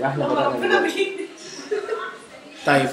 يبقى احنا بدانا ربنا دلوقتي. بيهدي طيب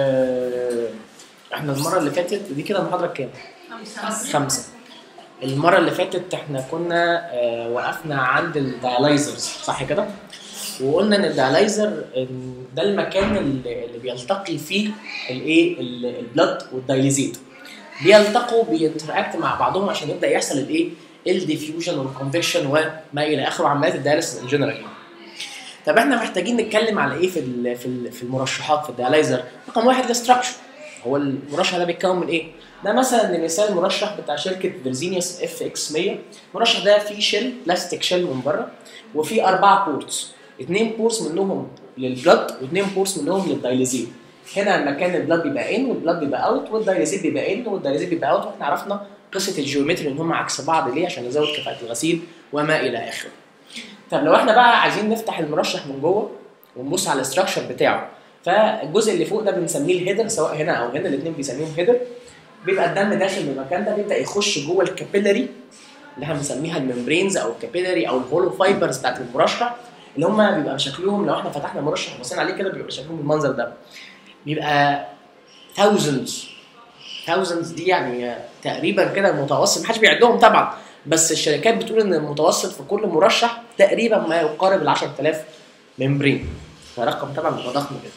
آه احنا المره اللي فاتت دي كده المحاضره الكام؟ خمسة خمسه المره اللي فاتت احنا كنا آه وقفنا عند الديالايزرز صح كده؟ وقلنا ان الديالايزر إن ده المكان اللي, اللي بيلتقي فيه الايه ال- البلد والدايليزيت بيلتقوا بينتراكت مع بعضهم عشان يبدا يحصل الايه؟ الديفيوجن والكونفكشن وما الى اخره عمليات الدياليسيس الجنرال طب احنا محتاجين نتكلم على ايه في ال- في ال- في المرشحات في الديالايزر رقم واحد الاستراكشر هو المرشح ده بيتكون من ايه؟ ده مثلا لمثال المرشح بتاع شركه فيرزينيوس اف اكس 100 المرشح ده فيه شيل بلاستيك شيل من بره وفيه اربعه بورتس اثنين بورتس منهم للبلد واثنين بورتس منهم للدايليزيت هنا مكان البلد بيبقى ان والبلد بيبقى اوت والدايليزيت بيبقى ان والدايليزيت بيبقى اوت واحنا عرفنا قصه الجيومتري ان هم عكس بعض ليه عشان نزود كفاءه الغسيل وما الى اخره طب لو احنا بقى عايزين نفتح المرشح من جوه ونبص على الاستراكشر بتاعه فالجزء اللي فوق ده بنسميه الهيدر سواء هنا او هنا الاثنين بيسميهم هيدر بيبقى الدم داخل من المكان ده بيبدا يخش جوه الكابيلاري اللي احنا بنسميها الممبرينز او الكابيلاري او الهولو فايبرز بتاعت المرشح اللي هم بيبقى شكلهم لو احنا فتحنا مرشح وبصينا عليه كده بيبقى شكلهم بالمنظر ده بيبقى thousands thousands دي يعني تقريبا كده المتوسط محدش بيعدهم طبعا بس الشركات بتقول ان المتوسط في كل مرشح تقريبا ما يقارب ال 10000 ممبرين فرقم طبعا بيبقى ضخم جدا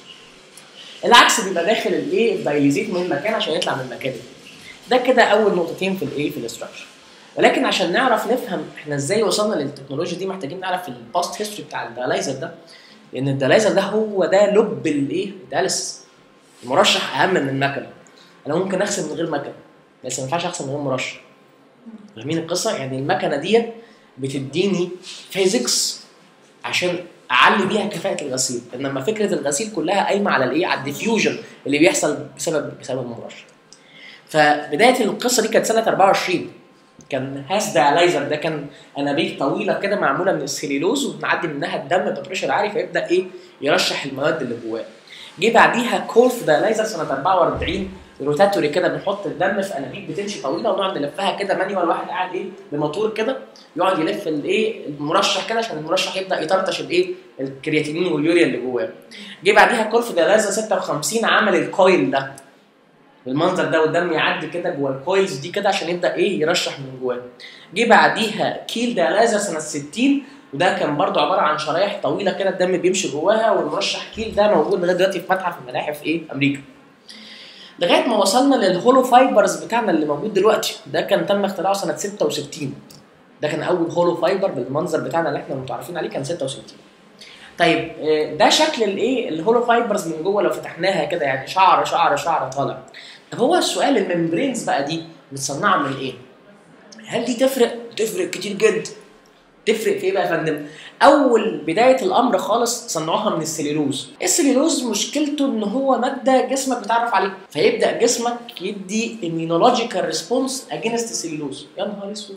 العكس بيبقى داخل الايه الدايليزيت من مكان عشان يطلع من مكان ده كده اول نقطتين في الايه في الاستراكشر ولكن عشان نعرف نفهم احنا ازاي وصلنا للتكنولوجيا دي محتاجين نعرف الباست هيستوري بتاع الديالايزر ده لان الديالايزر ده هو ده لب الايه الدياليسيس المرشح اهم من المكنه انا ممكن اغسل من غير مكنه بس ما ينفعش اغسل من غير مرشح فاهمين القصه يعني المكنه ديت بتديني فيزيكس عشان اعلي بيها كفاءه الغسيل انما فكره الغسيل كلها قايمه على الايه على الديفيوجن اللي بيحصل بسبب بسبب المرشح فبدايه القصه دي كانت سنه 24 كان هاس ديالايزر ده كان انابيب طويله كده معموله من السليلوز وبنعدي منها الدم ببريشر عالي فيبدا ايه يرشح المواد اللي جواه جه بعديها كولف ديالايزر سنه 44 روتاتوري كده بنحط الدم في انابيب بتمشي طويله ونقعد نلفها كده مانيوال واحد قاعد ايه بموتور كده يقعد يلف الايه المرشح كده عشان المرشح يبدا يطرطش الايه الكرياتينين واليوريا اللي جواه جه بعديها كولف ديالايزر 56 عمل الكويل ده بالمنظر ده والدم يعدي كده جوه الكويلز دي كده عشان يبدا ايه يرشح من جواه جه بعديها كيل ديالايزر سنه 60 وده كان برضو عباره عن شرايح طويله كده الدم بيمشي جواها والمرشح كيل ده موجود لغايه دلوقتي في متحف المتاحف ايه امريكا لغايه ما وصلنا للهولو فايبرز بتاعنا اللي موجود دلوقتي ده كان تم اختراعه سنه 66 ده كان اول هولو فايبر بالمنظر بتاعنا اللي احنا متعرفين عليه كان 66 طيب آه، ده شكل الايه الهولو فايبرز من جوه لو فتحناها كده يعني شعر شعر شعر طالع طب هو السؤال الممبرينز بقى دي متصنعه من ايه؟ هل دي تفرق؟ تفرق كتير جدا تفرق في ايه بقى يا فندم؟ اول بدايه الامر خالص صنعوها من السليلوز السليلوز مشكلته ان هو ماده جسمك بيتعرف عليها فيبدا جسمك يدي immunological ريسبونس اجينست السليلوز يا نهار اسود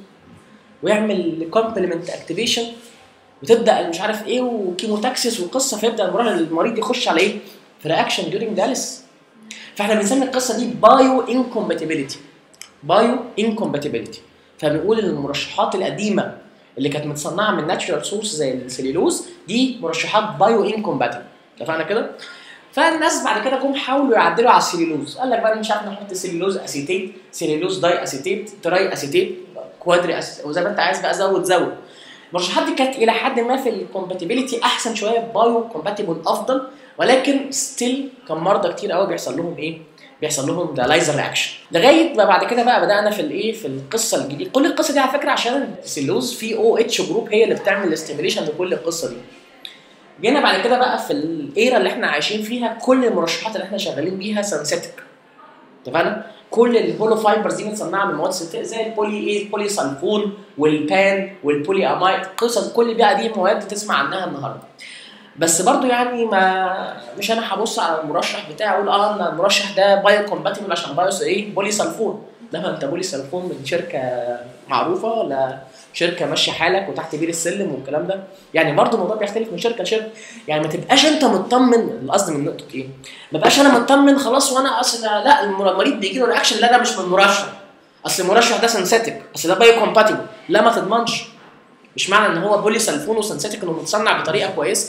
ويعمل كومبلمنت اكتيفيشن وتبدا مش عارف ايه وكيموتاكسيس وقصه فيبدا المرض المريض يخش على ايه؟ في رياكشن ديورنج داليس فاحنا بنسمي القصه دي بايو انكومباتيبيليتي بايو انكومباتيبيليتي فبنقول ان المرشحات القديمه اللي كانت متصنعه من ناتشورال سورس زي السليلوز دي مرشحات بايو انكومباتيبل اتفقنا كده؟ فالناس بعد كده جم حاولوا يعدلوا على السليلوز قال لك بقى مش عارف نحط سليلوز اسيتيت سليلوز داي اسيتيت تراي اسيتيت كوادري اسيتيت وزي ما انت عايز بقى زود زود المرشحات دي كانت الى حد ما في الكومباتيبيليتي احسن شويه بايو كومباتيبل افضل ولكن ستيل كان مرضى كتير قوي بيحصل لهم ايه؟ بيحصل لهم ديالايزر رياكشن لغايه ما بعد كده بقى بدانا في الايه في القصه الجديده كل القصه دي على فكره عشان السلوز في او اتش جروب هي اللي بتعمل الاستيميليشن لكل القصه دي جينا بعد كده بقى في الايرا اللي احنا عايشين فيها كل المرشحات اللي احنا شغالين بيها سنسيتك اتفقنا كل الهولو فايبرز دي متصنعه من مواد سنتيتيك زي البولي ايه البولي سلفون والبان والبولي امايد قصص كل بقى دي مواد تسمع عنها النهارده بس برضو يعني ما مش انا هبص على المرشح بتاعي اقول اه ان المرشح ده بايو كومباتبل عشان بايو ايه بولي سلفون لا ما انت بولي سلفون من شركه معروفه ولا شركه ماشيه حالك وتحت بير السلم والكلام ده يعني برضو الموضوع بيختلف من شركه لشركه يعني ما تبقاش انت مطمن القصد من نقطه ايه ما بقاش انا مطمن خلاص وانا اصل لا المريض بيجي له رياكشن لا ده مش من المرشح اصل المرشح ده سنسيتك اصل ده بايو كومباتبل لا ما تضمنش مش معنى ان هو بولي سلفون وسنسيتك انه متصنع بطريقه كويسه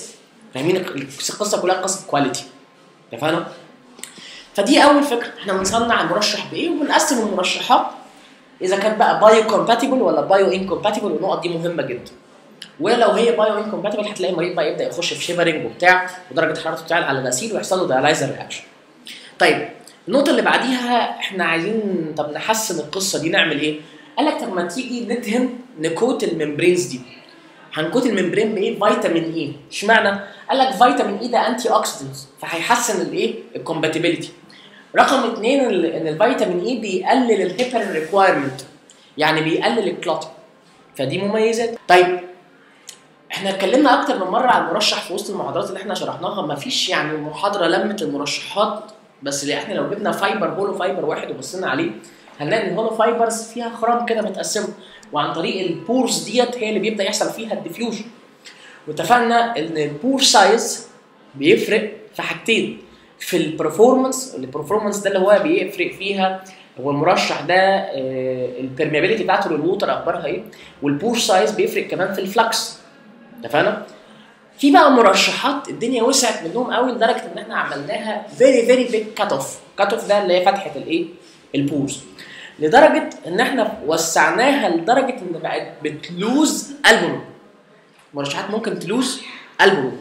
فاهمين القصه كلها قصه كواليتي اتفقنا؟ فدي اول فكره احنا بنصنع المرشح بايه وبنقسم المرشحات اذا كانت بقى بايو كومباتيبل ولا بايو انكومباتيبل والنقط دي مهمه جدا ولو هي بايو انكومباتيبل هتلاقي المريض بقى يبدا يخش في شيفرنج وبتاع ودرجه حرارته بتاعت على الغسيل ويحصل له دايلايزر رياكشن طيب النقطه اللي بعديها احنا عايزين طب نحسن القصه دي نعمل ايه قال لك طب ما تيجي ندهن نكوت الممبرينز دي هنكوت الممبرين بايه فيتامين اي اشمعنى قال لك فيتامين اي ده انتي اوكسيدنت فهيحسن الايه الكومباتيبيليتي رقم اثنين ال- ان الفيتامين اي بيقلل الهيبر ريكوايرمنت يعني بيقلل الكلوتر فدي مميزات طيب احنا اتكلمنا اكتر من مره عن المرشح في وسط المحاضرات اللي احنا شرحناها مفيش يعني محاضره لمت المرشحات بس اللي احنا لو جبنا فايبر هولو فايبر واحد وبصينا عليه هنلاقي ان الهولو فايبرز فيها خرام كده متقسمه وعن طريق البورز ديت هي اللي بيبدا يحصل فيها الديفيوجن واتفقنا ان البور سايز بيفرق في حاجتين في البرفورمانس البرفورمانس ده اللي هو بيفرق فيها هو المرشح ده البرميابيلتي بتاعته للووتر اخبارها ايه والبور سايز بيفرق كمان في الفلكس اتفقنا في بقى مرشحات الدنيا وسعت منهم قوي لدرجه ان احنا عملناها فيري فيري بيج كات اوف كات اوف ده اللي هي فتحه الايه البورز لدرجه ان احنا وسعناها لدرجه ان بقت بتلوز البوم مرشحات ممكن تلوز البوم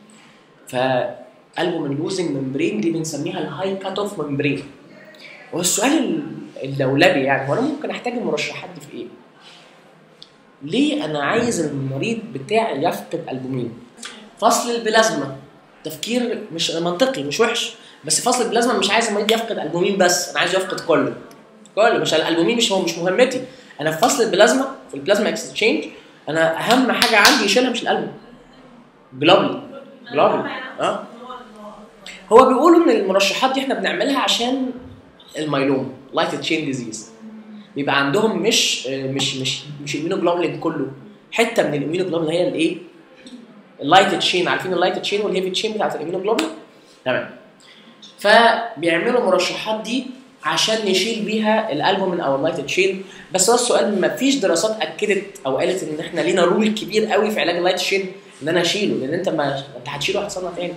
فالبوم اللوزنج ممبرين دي بنسميها الهاي كات اوف ممبرين والسؤال اللولبي يعني هو انا ممكن احتاج المرشحات دي في ايه؟ ليه انا عايز المريض بتاعي يفقد البومين؟ فصل البلازما تفكير مش منطقي مش وحش بس فصل البلازما مش عايز المريض يفقد البومين بس انا عايز يفقد كله كله مش الالبومين مش مش مهمتي انا في فصل البلازما في البلازما اكسشينج انا اهم حاجه عندي يشيلها مش الالبوم جلوبلي جلوبلي اه هو بيقولوا ان المرشحات دي احنا بنعملها عشان الميلوم لايت تشين ديزيز بيبقى عندهم مش مش مش مش الميونوجلوبولين كله حته من الاميونوجلوبولين هي الايه؟ اللايت تشين عارفين اللايت تشين والهيفي تشين بتاعت الاميونوجلوبولين؟ تمام فبيعملوا المرشحات دي عشان نشيل بيها الالبومين او اللايت تشين بس هو السؤال ما فيش دراسات اكدت او قالت ان احنا لينا رول كبير قوي في علاج اللايت تشين ان انا اشيله لان انت ما انت هتشيله هتصنع تاني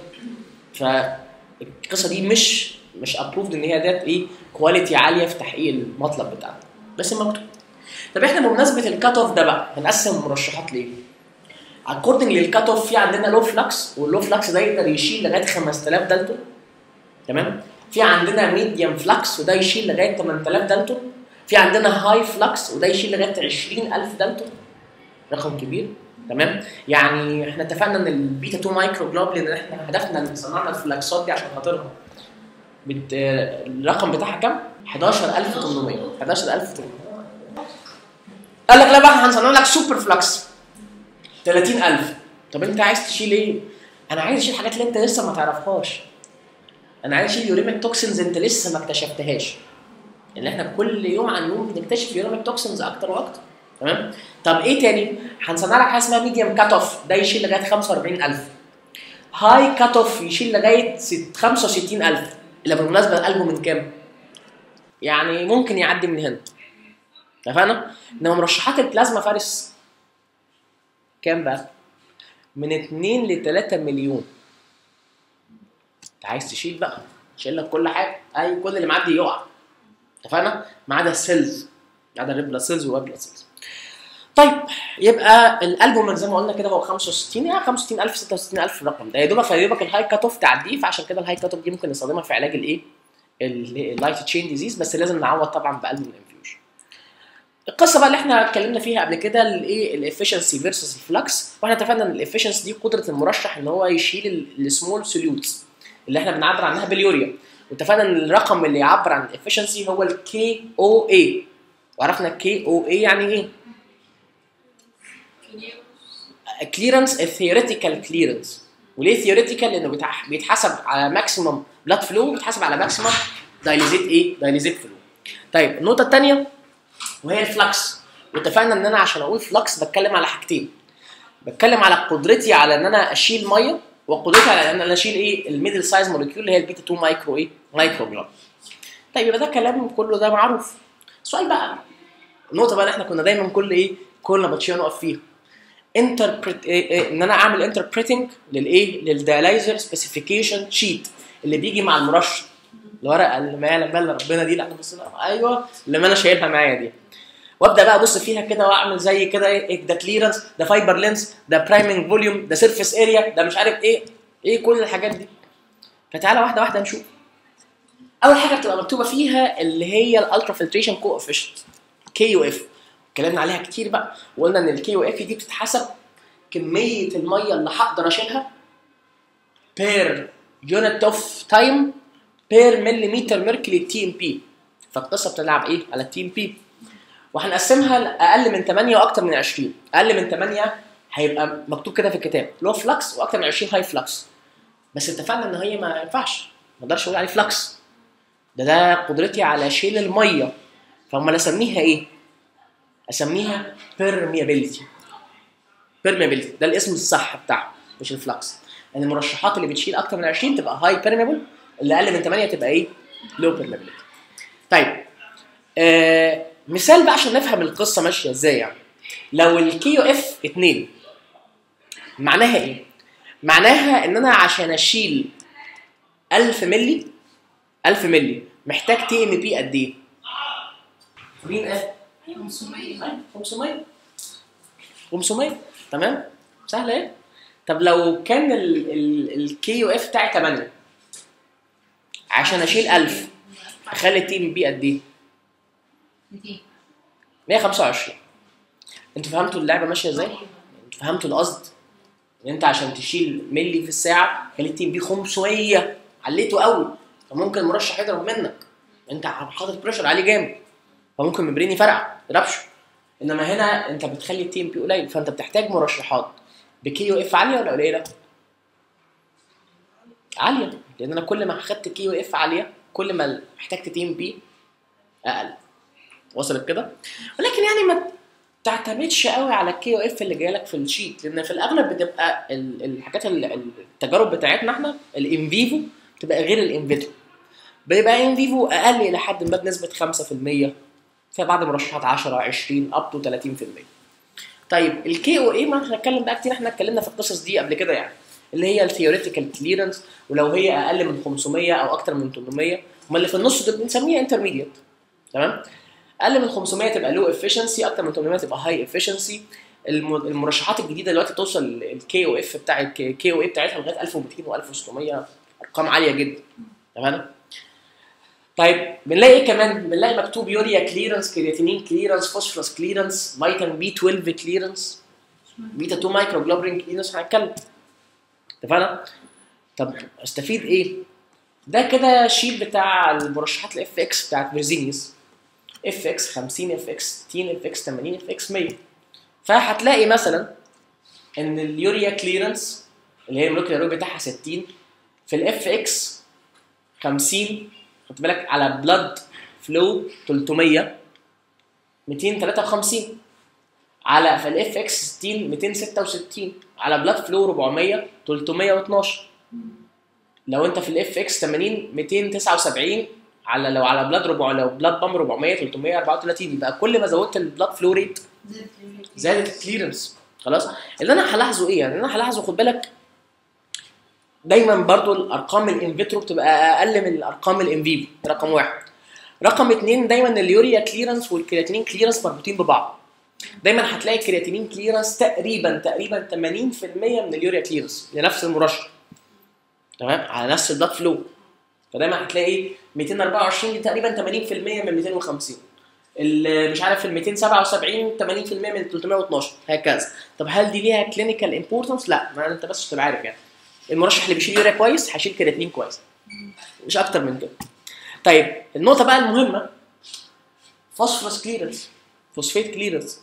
فالقصه دي مش مش ابروفد ان هي ديت ايه كواليتي عاليه في تحقيق المطلب بتاعنا بس مكتوب طب احنا بمناسبه الكات اوف ده بقى هنقسم المرشحات ليه؟ اكوردنج للكات اوف في عندنا لو فلكس واللو فلكس ده يقدر يشيل لغايه 5000 دالتون تمام؟ في عندنا ميديوم فلكس وده يشيل لغايه 8000 دالتون في عندنا هاي فلكس وده يشيل لغايه 20000 دالتون رقم كبير تمام يعني احنا اتفقنا ان البيتا 2 مايكرو جلوبلين احنا هدفنا ان صنعنا الفلكسات دي عشان خاطرها بت... الرقم بتاعها كام؟ 11800 11800 قال لك لا بقى احنا هنصنع لك سوبر فلكس 30000 طب انت عايز تشيل ايه؟ انا عايز اشيل حاجات اللي انت لسه ما تعرفهاش انا عايز اشيل يوريميك توكسينز انت لسه ما اكتشفتهاش اللي احنا كل يوم عن يوم بنكتشف يوريميك توكسينز اكتر واكتر تمام طب ايه تاني هنصنع لك حاجه اسمها ميديوم كات اوف ده يشيل لغايه 45000 هاي كات اوف يشيل لغايه 65000 اللي بالمناسبه الالبوم من كام يعني ممكن يعدي من هنا اتفقنا انما مرشحات البلازما فارس كام بقى من 2 ل 3 مليون انت عايز تشيل بقى شيل لك كل حاجه اي كل اللي معدي يقع اتفقنا ما عدا السيلز ما عدا الريد بلاد سيلز والوايت بلاد سيلز طيب يبقى الالبوم زي ما قلنا كده هو 65 يعني 65000 66000 الرقم ده يا دوبك يا دوبك الهاي كات اوف تعديه فعشان كده الهاي كات اوف دي ممكن نستخدمها في علاج الايه؟ اللايت تشين ديزيز بس لازم نعوض طبعا بالبوم انفيوجن. القصه بقى اللي احنا اتكلمنا فيها قبل كده الايه الافشنسي فيرسس الفلكس واحنا اتفقنا ان الافشنسي دي قدره المرشح ان هو يشيل السمول سوليوتس اللي احنا بنعبر عنها باليوريا واتفقنا ان الرقم اللي يعبر عن الافشنسي هو الكي او اي وعرفنا الكي او اي يعني ايه؟ كليرنس الثيوريتيكال كليرنس وليه ثيوريتيكال لانه بيتحسب على ماكسيمم بلاد فلو بيتحسب على ماكسيمم دايليزيت ايه دايليزيت فلو طيب النقطه الثانيه وهي الفلكس واتفقنا ان انا عشان اقول فلكس بتكلم على حاجتين بتكلم على قدرتي على ان انا اشيل ميه وقدرتي على ان انا اشيل ايه الميدل سايز موليكيول اللي هي البيتا 2 مايكرو ايه مايكرو جرام طيب يبقى ده كلام كله ده معروف السؤال بقى النقطه بقى اللي احنا كنا دايما كل ايه كل باتشيه نقف فيها انتربريت ان انا اعمل انتربريتنج للايه للدياليزر سبيسيفيكيشن شيت اللي بيجي مع المرشح الورقه اللي ما يعلم بها الا ربنا دي اللي احنا بصينا ايوه اللي ما انا شايلها معايا دي وابدا بقى ابص فيها كده واعمل زي كده ايه ده كليرنس ده فايبر لينس ده برايمنج فوليوم ده سيرفيس اريا ده مش عارف ايه ايه كل الحاجات دي فتعالى واحده واحده نشوف اول حاجه بتبقى مكتوبه فيها اللي هي الالترا فلتريشن كوفيشنت كي يو اف اتكلمنا عليها كتير بقى وقلنا ان الكي يو اف دي بتتحسب كميه الميه اللي هقدر اشيلها بير يونت اوف تايم بير مليمتر ميركوري تي ام بي فالقصه بتلعب ايه على التي ام بي وهنقسمها لاقل من 8 واكتر من 20 اقل من 8 هيبقى مكتوب كده في الكتاب لو فلكس واكتر من 20 هاي فلكس بس اتفقنا ان هي ما ينفعش ما اقدرش اقول عليه فلكس ده ده قدرتي على شيل الميه فامال اسميها ايه؟ اسميها permeability permeability ده الاسم الصح بتاعها مش الفلكس يعني المرشحات اللي بتشيل اكتر من 20 تبقى هاي permeable اللي اقل من 8 تبقى ايه؟ لو permeability طيب آه مثال بقى عشان نفهم القصه ماشيه ازاي يعني لو الكي يو اف 2 معناها ايه؟ معناها ان انا عشان اشيل 1000 ملي 1000 ملي محتاج تي ام بي قد ايه؟ مين قال؟ 500 500 500 تمام؟ سهله ايه؟ طب لو كان الكي يو اف بتاعي 8 عشان اشيل 1000 اخلي التي ام بي قد ايه؟ 200 125 انتوا فهمتوا اللعبه ماشيه ازاي؟ انتوا فهمتوا القصد؟ ان انت عشان تشيل ملي في الساعه خلي التي ام بي 500 عليته قوي فممكن المرشح يضرب منك انت حاطط بريشر عليه جامد فممكن مبرين يفرقع يربشه انما هنا انت بتخلي التي ام بي قليل فانت بتحتاج مرشحات بكي يو اف عاليه ولا قليله؟ عاليه لان انا كل ما اخدت كي يو اف عاليه كل ما احتجت تي ام بي اقل وصلت كده؟ ولكن يعني ما تعتمدش قوي على الكي او اف اللي جاي لك في الشيت لان في الاغلب بتبقى ال- الحاجات ال- التجارب بتاعتنا احنا الان فيفو بتبقى غير الان فيترو بيبقى ان فيفو اقل الى حد ما بنسبه 5% في بعض المرشحات 10 20 اب تو 30% طيب الكي او اي ما احنا هنتكلم بقى كتير احنا اتكلمنا في القصص دي قبل كده يعني اللي هي الثيوريتيكال كليرنس ولو هي اقل من 500 او اكتر من 800 امال اللي في النص دول بنسميها انترميديت تمام اقل من 500 تبقى لو افشنسي اكتر من 800 تبقى هاي افشنسي المرشحات الجديده دلوقتي توصل الكي او اف بتاع الكي او اي بتاعتها لغايه 1200 و1600 ارقام عاليه جدا تمام طيب بنلاقي ايه كمان؟ بنلاقي مكتوب يوريا كليرنس كرياتينين كليرنس فوسفورس كليرنس فيتامين بي 12 كليرنس بيتا 2 مايكرو جلوبرين كليرنس هنتكلم اتفقنا؟ طب استفيد ايه؟ ده كده شيت بتاع المرشحات الاف اكس بتاعت فيرزينيوس اف اكس 50 اف اكس 60 اف اكس 80 اف اكس 100 فهتلاقي مثلا ان اليوريا كليرنس اللي هي المولكيولر ويت بتاعها 60 في الاف اكس 50 خد بالك على بلاد فلو 300 253 على في الاف اكس 60 266 على بلاد فلو 400 312 لو انت في الاف اكس 80 279 على لو على بلاد ربع لو بلاد بام 400 334 يبقى كل ما زودت البلاد فلو ريت زادت اليوريا. زادت الكليرنس خلاص اللي انا هلاحظه ايه يعني انا هلاحظه خد بالك دايما برضو الارقام الان فيترو بتبقى اقل من الارقام الان فيفو رقم واحد رقم اتنين دايما اليوريا كليرنس والكرياتينين كليرنس مربوطين ببعض دايما هتلاقي الكرياتينين كليرنس تقريبا تقريبا 80% من اليوريا كليرنس لنفس المرشح تمام على نفس البلاد فلو فدايما هتلاقي 224 دي تقريبا 80% من 250 ال- مش عارف ال 277 80% من 312 هكذا طب هل دي ليها كلينيكال امبورتنس لا ما انت بس تبقى عارف يعني المرشح اللي بيشيل يوريا كويس هيشيل كرياتين كويس مش اكتر من كده طيب النقطه بقى المهمه فوسفورس كليرنس فوسفيت كليرنس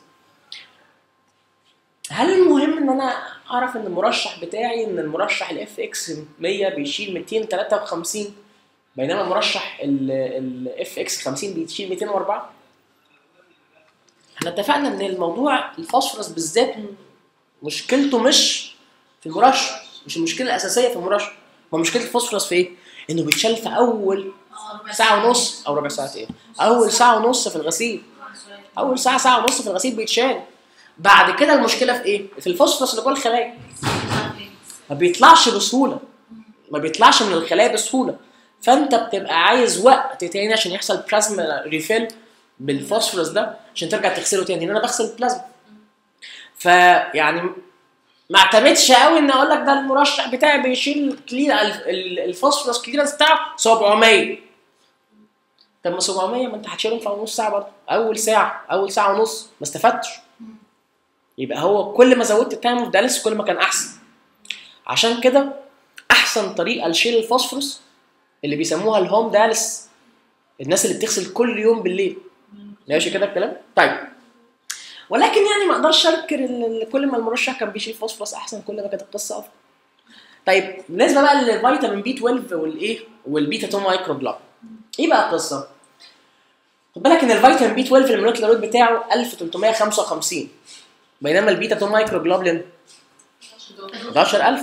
هل المهم ان انا اعرف ان المرشح بتاعي ان المرشح الاف اكس 100 بيشيل 253 بينما المرشح الاف اكس 50 بيشيل 204 احنا اتفقنا ان الموضوع الفوسفورس بالذات مشكلته مش في المرشح مش المشكله الاساسيه في المرشح هو مشكله الفوسفورس في ايه؟ انه بيتشال في اول اه ربع ساعه ونص او ربع ساعه ايه؟ اول ساعه ونص في الغسيل اول ساعه ساعه ونص في الغسيل بيتشال بعد كده المشكله في ايه؟ في الفوسفورس اللي جوه الخلايا ما بيطلعش بسهوله ما بيطلعش من الخلايا بسهوله فانت بتبقى عايز وقت تاني عشان يحصل بلازما ريفيل بالفوسفورس ده عشان ترجع تغسله تاني لان انا بغسل البلازما فيعني ما اعتمدش قوي ان اقول لك ده المرشح بتاعي بيشيل كلير الفوسفورس كليرنس بتاعه 700 طب ما 700 ما انت هتشيلهم في نص ساعه برضه اول ساعه اول ساعه ونص ما استفدتش يبقى هو كل ما زودت التايم اوف دالس كل ما كان احسن عشان كده احسن طريقه لشيل الفوسفورس اللي بيسموها الهوم دالس الناس اللي بتغسل كل يوم بالليل ماشي كده الكلام طيب ولكن يعني ما اقدرش انكر ان إن كل ما المرشح كان بيشيل فوسفورس احسن كل ما كانت القصه افضل طيب بالنسبه بقى للفيتامين بي 12 والايه والبيتا 2 مايكرو جلاب ايه بقى القصه؟ خد بالك ان الفيتامين بي 12 المولكيولر ويت بتاعه 1355 بينما البيتا 2 مايكرو جلوبلين 11000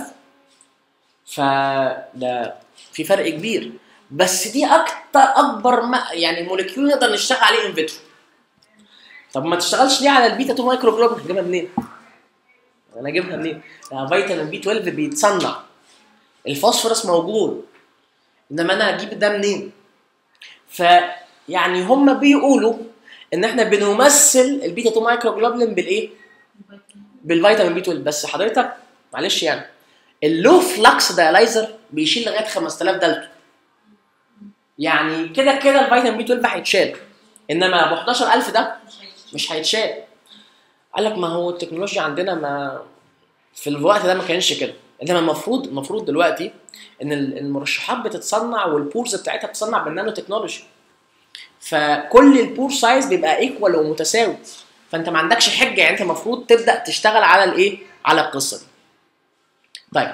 فده في فرق كبير بس دي اكتر اكبر ما يعني مولكيول نقدر نشتغل عليه ان فيترو طب ما تشتغلش ليه على البيتا 2 مايكرو جلوبلين هجيبها منين؟ انا اجيبها منين؟ ده فيتامين بي 12 بيتصنع الفوسفورس موجود انما انا هجيب ده منين؟ فيعني هم بيقولوا ان احنا بنمثل البيتا 2 مايكرو جلوبلين بالايه؟ بالفيتامين بي 12 بس حضرتك معلش يعني اللو فلكس دايلايزر بيشيل لغايه 5000 دالتون يعني كده كده الفيتامين بي 12 هيتشال انما ابو 11000 ده مش هيتشال قال لك ما هو التكنولوجيا عندنا ما في الوقت ده ما كانش كده انما المفروض المفروض دلوقتي ان ال- المرشحات بتتصنع والبورز بتاعتها بتتصنع بالنانو تكنولوجي فكل البور سايز بيبقى ايكوال ومتساوي فانت ما عندكش حجه يعني انت المفروض تبدا تشتغل على الايه على القصه دي طيب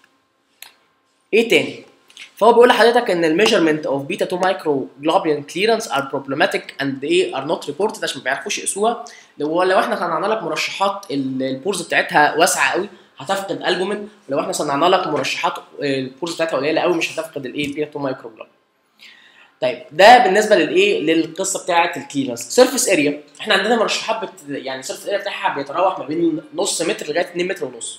ايه تاني فهو بيقول لحضرتك ان الميجرمنت اوف بيتا 2 مايكرو جلوبولين كليرنس ار بروبلماتيك اند ايه ار نوت ريبورتد عشان ما بيعرفوش يقيسوها لو لو احنا صنعنا لك مرشحات ال- البورز بتاعتها واسعه قوي هتفقد البومين ولو احنا صنعنا لك مرشحات البورز بتاعتها قليله قوي مش هتفقد الايه بيتا 2 مايكرو جلوبولين طيب ده بالنسبه للايه للقصه بتاعه الكليرنس سيرفيس اريا احنا عندنا مرشحات بت... يعني السيرفيس اريا بتاعها بيتراوح ما بين نص متر لغايه 2 متر ونص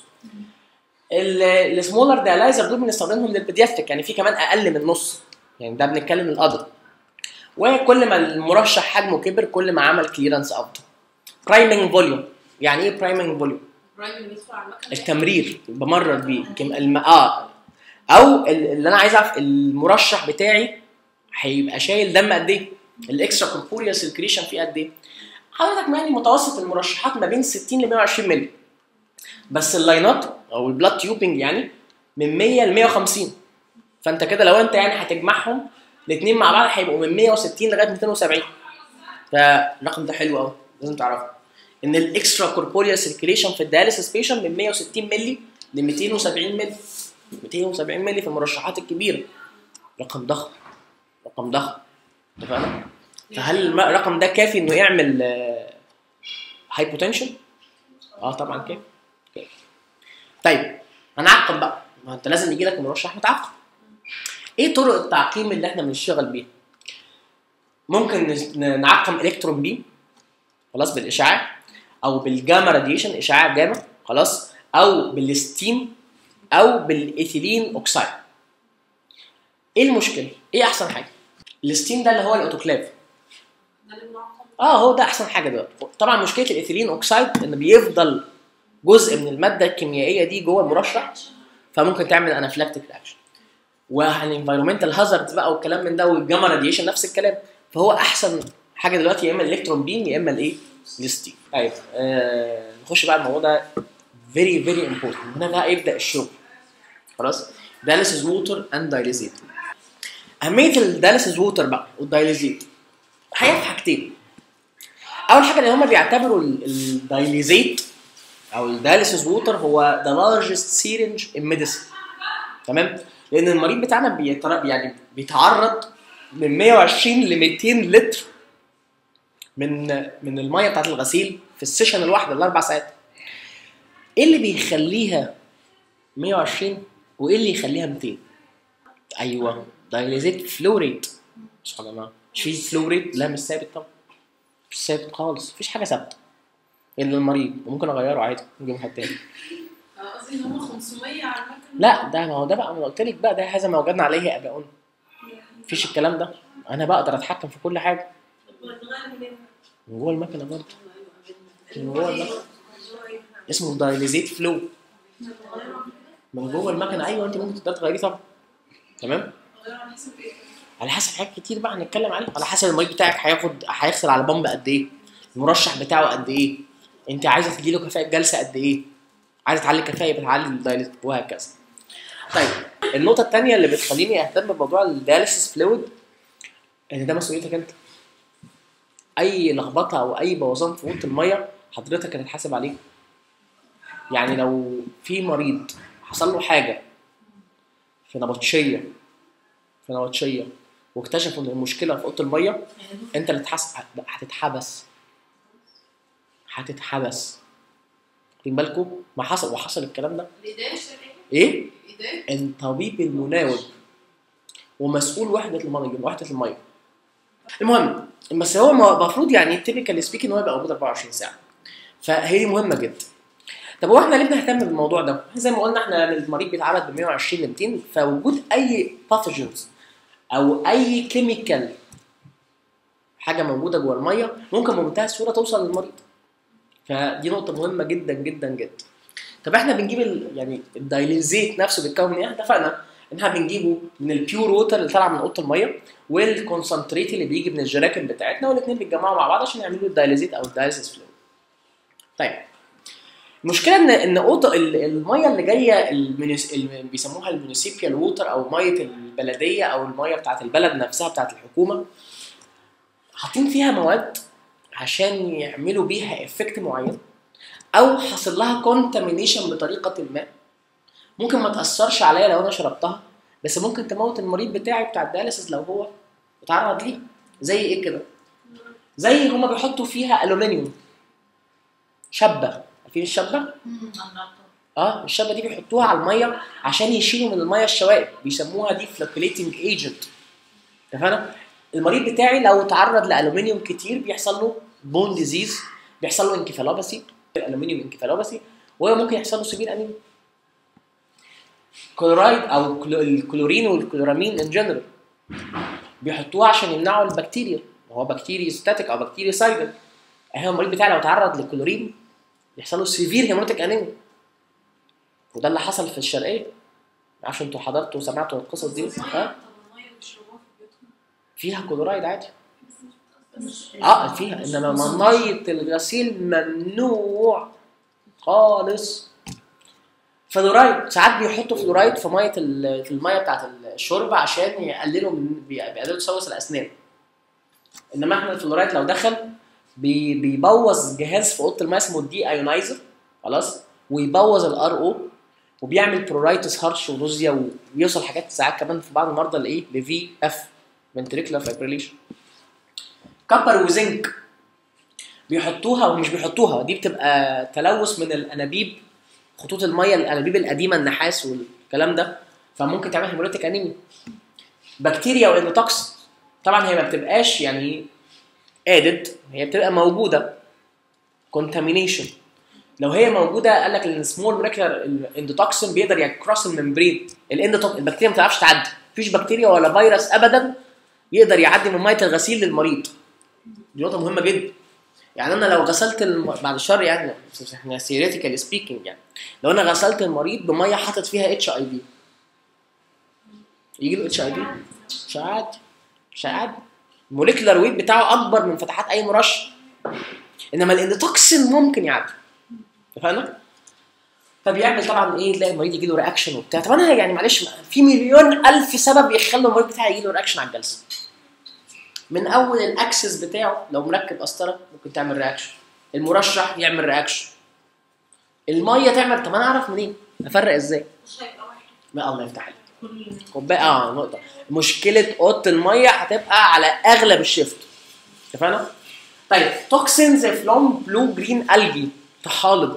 السمولر دايلايزر دول بنستخدمهم للبيدياتريك يعني في كمان اقل من نص يعني ده بنتكلم الادر وكل ما المرشح حجمه كبر كل ما عمل كليرنس افضل برايمنج فوليوم يعني ايه برايمنج فوليوم برايم بيدخل على المكنه التمرير بمرر بيه كم الم... اه او ال- اللي انا عايز اعرف المرشح بتاعي هيبقى شايل دم قد ايه الاكسترا كوربوريال سيركريشن فيه قد ايه حضرتك يعني متوسط المرشحات ما بين 60 ل 120 مللي بس اللاينات او البلاد تيوبنج يعني من 100 ل 150 فانت كده لو انت يعني هتجمعهم الاثنين مع بعض هيبقوا من 160 لغايه 270 فالرقم ده حلو قوي لازم تعرفه ان الاكسترا كوربوريال سيركيليشن في الدياليسيس بيشن من 160 مللي ل 270 مللي 270 مللي في المرشحات الكبيره رقم ضخم رقم ضخم اتفقنا فهل الم- الرقم ده كافي انه يعمل هايبوتنشن اه طبعا كافي كافي. طيب هنعقم بقى ما انت لازم يجي لك مرشح متعقم ايه طرق التعقيم اللي احنا بنشتغل بيها ممكن نس- ن- نعقم الكترون بيم خلاص بالاشعاع او بالجاما راديشن اشعاع جاما خلاص او بالستيم او بالايثيلين اوكسايد ايه المشكله ايه احسن حاجه الستيم ده اللي هو الاوتوكلاف ده اللي بنعقم اه هو ده احسن حاجه دلوقتي طبعا مشكله الايثيلين اوكسايد ان بيفضل جزء من الماده الكيميائيه دي جوه المرشح فممكن تعمل انافلاكتيك رياكشن والانفيرومنتال هازاردز بقى والكلام من ده والجاما راديشن نفس الكلام فهو احسن حاجه دلوقتي يا اما الالكترون بيم يا اما الايه الستيم طيب آه نخش بقى الموضوع ده فيري فيري امبورتنت هنا بقى يبدا الشغل خلاص داليسيس ووتر اند دايليزيت اهميه الداليسيس ووتر بقى والدايليزيت الحقيقه في حاجتين اول حاجه ان هم بيعتبروا ال- الدايليزيت او الداليسيس ووتر هو ذا لارجست سيرنج ان ميديسن تمام لان المريض بتاعنا بيتر... يعني بيتعرض من 120 ل 200 لتر من من الميه بتاعت الغسيل في السيشن الواحده الاربع ساعات ايه اللي بيخليها 120 وايه اللي يخليها 200 ايوه دايليزيت فلو ريت بصوا يا جماعه مش في فلو ريت لا مش ثابت طبعا مش ثابت خالص مفيش حاجه ثابته المريض وممكن اغيره عادي نجيب حد تاني آه، قصدي ان هم 500 على المكنه لا ده ما هو ده بقى ما أنا قلت لك بقى ده هذا ما وجدنا عليه اباؤنا مفيش الكلام ده انا بقدر اتحكم في كل حاجه نغير منين؟ من جوه المكنه برضه من جوه المكنه اسمه دايليزيت فلو من جوه المكنه ايوه انت ممكن تقدر تغيريه طبعا تمام نغير على حسب ايه؟ على حسب حاجات كتير بقى هنتكلم عليها على حسب المريض بتاعك هياخد هيغسل على بامب قد ايه المرشح بتاعه قد ايه انت عايزه تديله كفاءه جلسه قد ايه عايزه تعلي كفاءه بتعلي الدايليز وهكذا طيب النقطه الثانيه اللي بتخليني اهتم بموضوع الدياليسيس فلويد ان ده مسؤوليتك انت اي لخبطه او اي بوظان في اوضه الميه حضرتك هتتحاسب عليه يعني لو في مريض حصل له حاجه في نبطشيه في نبطشيه واكتشفوا ان المشكله في اوضه الميه انت اللي تحس... هتتحبس هتتحبس واخدين بالكم ما حصل وحصل الكلام ده الاداره الشرعيه ايه الاداره الطبيب المناوب ومسؤول وحده الميه وحده الميه المهم بس هو المفروض يعني تيبيكال سبيك ان هو يبقى موجود 24 ساعه فهي دي مهمه جدا طب هو احنا ليه بنهتم بالموضوع ده؟ زي ما قلنا احنا المريض بيتعرض ب 120 ل 200 فوجود اي باثوجنز او اي كيميكال حاجه موجوده جوه الميه ممكن بمنتهى السهوله توصل للمريض فدي نقطه مهمه جدا جدا جدا طب احنا بنجيب ال... يعني الدايليزيت نفسه بيتكون من ايه؟ اتفقنا ان احنا بنجيبه من البيور ووتر اللي طالعه من اوضه الميه والكونسنتريت اللي بيجي من الجراكن بتاعتنا والاثنين بيتجمعوا مع بعض عشان يعملوا الدايليزيت او الدايليسيس فلويد. طيب المشكله ان ان اوضه ال- الميه اللي جايه المينيس... اللي بيسموها الميونيسيبيال ووتر او ميه البلديه او الميه بتاعت البلد نفسها بتاعت الحكومه حاطين فيها مواد عشان يعملوا بيها افكت معين او حصل لها كونتامينيشن بطريقه ما ممكن ما تاثرش عليا لو انا شربتها بس ممكن تموت المريض بتاعي بتاع الدياليسيس لو هو اتعرض ليه زي ايه كده زي هما بيحطوا فيها الومنيوم شبه عارفين الشبه اه الشبه دي بيحطوها على الميه عشان يشيلوا من الميه الشوائب بيسموها دي فلوكيليتنج ايجنت اتفقنا المريض بتاعي لو تعرض لالومنيوم كتير بيحصل له بون ديزيز بيحصل له انكفالوباسي الالومنيوم انكفالوباسي وممكن يحصل له سبيل انيميا كلورايد او كلو- الكلورين والكلورامين ان جنرال بيحطوها عشان يمنعوا البكتيريا هو بكتيريا ستاتيك او بكتيريا سايدل اهو المريض بتاعي لو تعرض للكلورين يحصل له سيفير هيموتيك انيميا وده اللي حصل في الشرقيه عشان انتوا حضرتوا وسمعتوا القصص دي ها طب الميه بيشربوها في بيوتهم فيها كلورايد عادي بس مش اه فيها انما ميه الغسيل ممنوع خالص فلورايد ساعات بيحطوا فلورايد في ميه ال- في الميه بتاعت الشرب عشان يقللوا من بيقللوا تسوس الاسنان انما احنا الفلورايد لو دخل بي بيبوظ جهاز في اوضه الماء اسمه الدي ايونايزر خلاص ويبوظ الار او وبيعمل برورايتس هارش ونوزيا ويوصل حاجات ساعات كمان في بعض المرضى لايه لفي اف ventricular fibrillation كبر وزنك بيحطوها ومش بيحطوها دي بتبقى تلوث من الانابيب خطوط الميه الانابيب القديمه النحاس والكلام ده فممكن تعمل هيموليتيك انيميا بكتيريا واندوتوكس طبعا هي ما بتبقاش يعني ادد هي بتبقى موجوده كونتامينيشن لو هي موجوده قال لك السمول مولكيولار اندوتوكسين بيقدر يكروس الممبرين الاندوتوك البكتيريا ما بتعرفش تعدي مفيش بكتيريا ولا فيروس ابدا يقدر يعدي من ميه الغسيل للمريض دي نقطه مهمه جدا يعني انا لو غسلت الم... بعد الشر يعني بس احنا ثيوريتيكال سبيكينج يعني لو انا غسلت المريض بميه حاطط فيها اتش اي في يجي له اتش اي في مش عادي مش عادي الموليكولار ويت بتاعه اكبر من فتحات اي مرشح انما الاندوتوكسين ممكن يعدي اتفقنا؟ فبيعمل طبعا ايه تلاقي المريض يجي له رياكشن وبتاع طب انا يعني معلش في مليون الف سبب يخلوا المريض بتاعي يجي له رياكشن على الجلسه من اول الاكسس بتاعه لو مركب قسطره ممكن تعمل رياكشن المرشح يعمل رياكشن الميه تعمل طب انا اعرف منين افرق ازاي مش هيبقى واحد ما الله يفتح عليك كل كوبايه اه نقطه مشكله اوضه الميه هتبقى على اغلب الشيفت اتفقنا طيب توكسينز فلوم بلو جرين الجي طحالب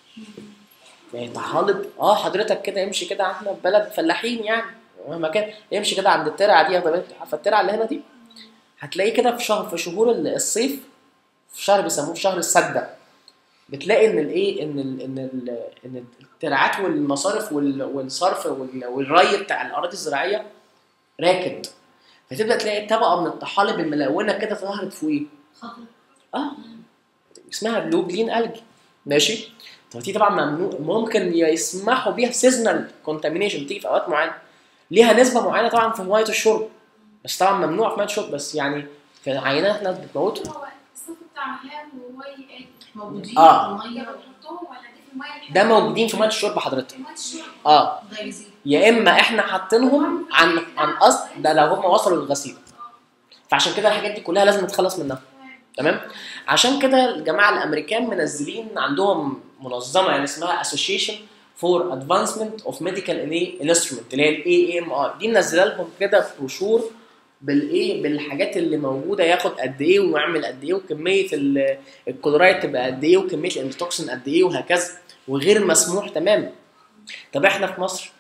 يعني طحالب اه حضرتك كده امشي كده احنا في بلد فلاحين يعني مهما كان امشي كده عند الترعه دي ياخد بالك عارفه الترعه اللي هنا دي هتلاقيه كده في شهر في شهور الصيف في شهر بيسموه شهر السده بتلاقي ان الايه ان ال ان ال ان الترعات والمصارف وال- والصرف وال- والري بتاع الاراضي الزراعيه راكد فتبدا تلاقي طبقه من الطحالب الملونه كده ظهرت فوقيه خطر اه اسمها بلو جرين الجي ماشي طب دي طبعا ممنوع ممكن يسمحوا بيها سيزونال كونتامينيشن تيجي في اوقات معينه ليها نسبه معينه طبعا في ميه الشرب بس طبعا ممنوع في ميه الشرب بس يعني في عينات ناس بتموتهم هو الصف بتاع مهام وهي ايه؟ موجودين آه. في هي الميه بتحطهم ولا دي في الميه ده موجودين في ميه الشرب حضرتك في ميه الشرب اه غيزين يا اما احنا حاطينهم عن عن قصد ده لو هم وصلوا للغسيل فعشان كده الحاجات دي كلها لازم نتخلص منها تمام عشان كده الجماعه الامريكان منزلين عندهم منظمه يعني اسمها Association for Advancement of Medical Instrument اللي هي الاي ام اي دي منزله لهم كده بروشور بالايه بالحاجات اللي موجوده ياخد قد ايه ويعمل قد ايه وكميه ال- الكلورايد تبقى قد ايه وكميه الانتوكسين قد ايه وهكذا وغير مسموح تماما طب احنا في مصر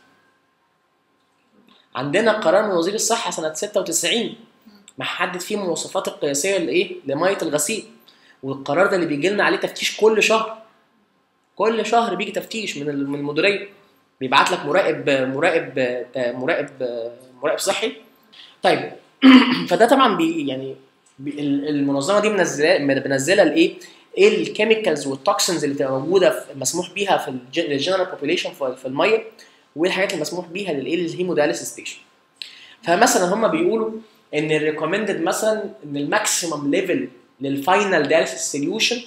عندنا قرار من وزير الصحه سنه 96 محدد فيه المواصفات القياسيه لايه؟ لميه الغسيل والقرار ده اللي بيجي لنا عليه تفتيش كل شهر كل شهر بيجي تفتيش من ال- من المديريه بيبعت لك مراقب مراقب مراقب مراقب صحي طيب فده طبعا بي يعني بي ال- المنظمه دي منزله منزله الايه؟ ايه الكيميكالز والتوكسنز اللي بتبقى موجوده في مسموح بيها في الجنرال بوبيليشن في الميه وايه الحاجات المسموح بيها للايه للهيموداليسيس ستيشن فمثلا هم بيقولوا ان الريكومندد مثلا ان الماكسيمم ليفل للفاينل داليسيس سوليوشن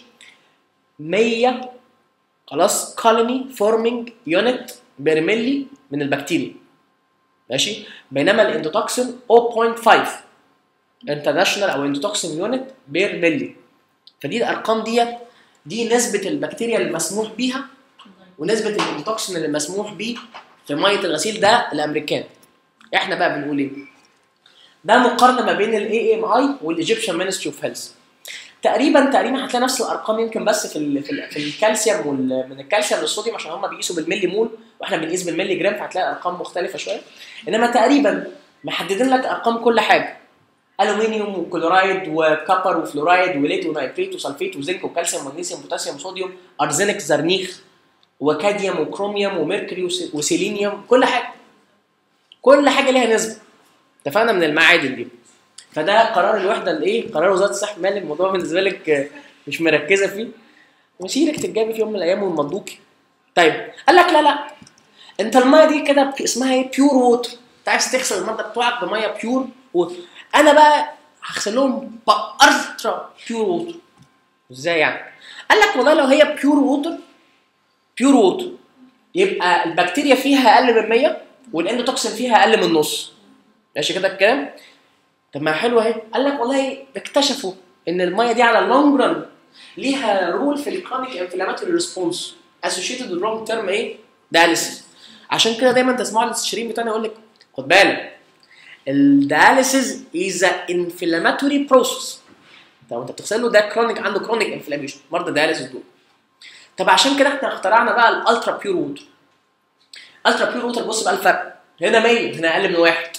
100 خلاص كولوني فورمينج يونت بير ملي من البكتيريا ماشي بينما الاندوتوكسين 0.5 انترناشونال او اندوتوكسين يونت بير ملي فدي الارقام ديت دي نسبه البكتيريا المسموح بيها ونسبه الاندوتوكسين اللي مسموح بيه في ميه الغسيل ده الامريكان احنا بقى بنقول ايه ده مقارنه ما بين الاي ام اي والايجيبشن مينستري اوف هيلث تقريبا تقريبا هتلاقي نفس الارقام يمكن بس في ال في, ال في الكالسيوم وال من الكالسيوم للصوديوم عشان هم بيقيسوا بالملي مول واحنا بنقيس بالملي جرام فهتلاقي ارقام مختلفه شويه انما تقريبا محددين لك ارقام كل حاجه الومنيوم وكلورايد وكبر وفلورايد وليد ونايتريت وسلفيت وزنك وكالسيوم ومغنيسيوم وبوتاسيوم وصوديوم ارزنك زرنيخ وكاديوم وكروميوم وميركوري وس- وسيلينيوم كل حاجه كل حاجه ليها نسبه اتفقنا من المعادن دي فده قرار الوحده الايه قرار وزاره الصحه مال الموضوع بالنسبه لك آه، مش مركزه فيه مسيرك تتجابي في يوم من الايام ومضوكي طيب قال لك لا لا انت الميه دي كده ب- اسمها ايه بيور ووتر انت عايز تغسل المرضى بتوعك بميه بيور ووتر انا بقى هغسلهم بالترا بيور ووتر ازاي يعني قال لك والله لو هي بيور ووتر بيور ووتر يبقى البكتيريا فيها اقل من 100 والاندوتوكسين فيها اقل من نص ماشي كده الكلام طب ما حلو اهي قال لك والله اكتشفوا ان الميه دي على اللونج ران ليها رول في الكرونيك انفلاماتوري ريسبونس اسوشيتد باللونج تيرم ايه داليسيس عشان كده دايما تسمعوا الاستشاريين بتوعنا يقول لك خد بالك الداليسيس از انفلاماتوري بروسس طب انت بتغسل له ده كرونيك عنده كرونيك انفلاميشن مرضى داليسيس دول طب عشان كده احنا اخترعنا بقى الالترا بيور ووتر الترا بيور ووتر بص بقى الفرق هنا 100 هنا اقل من واحد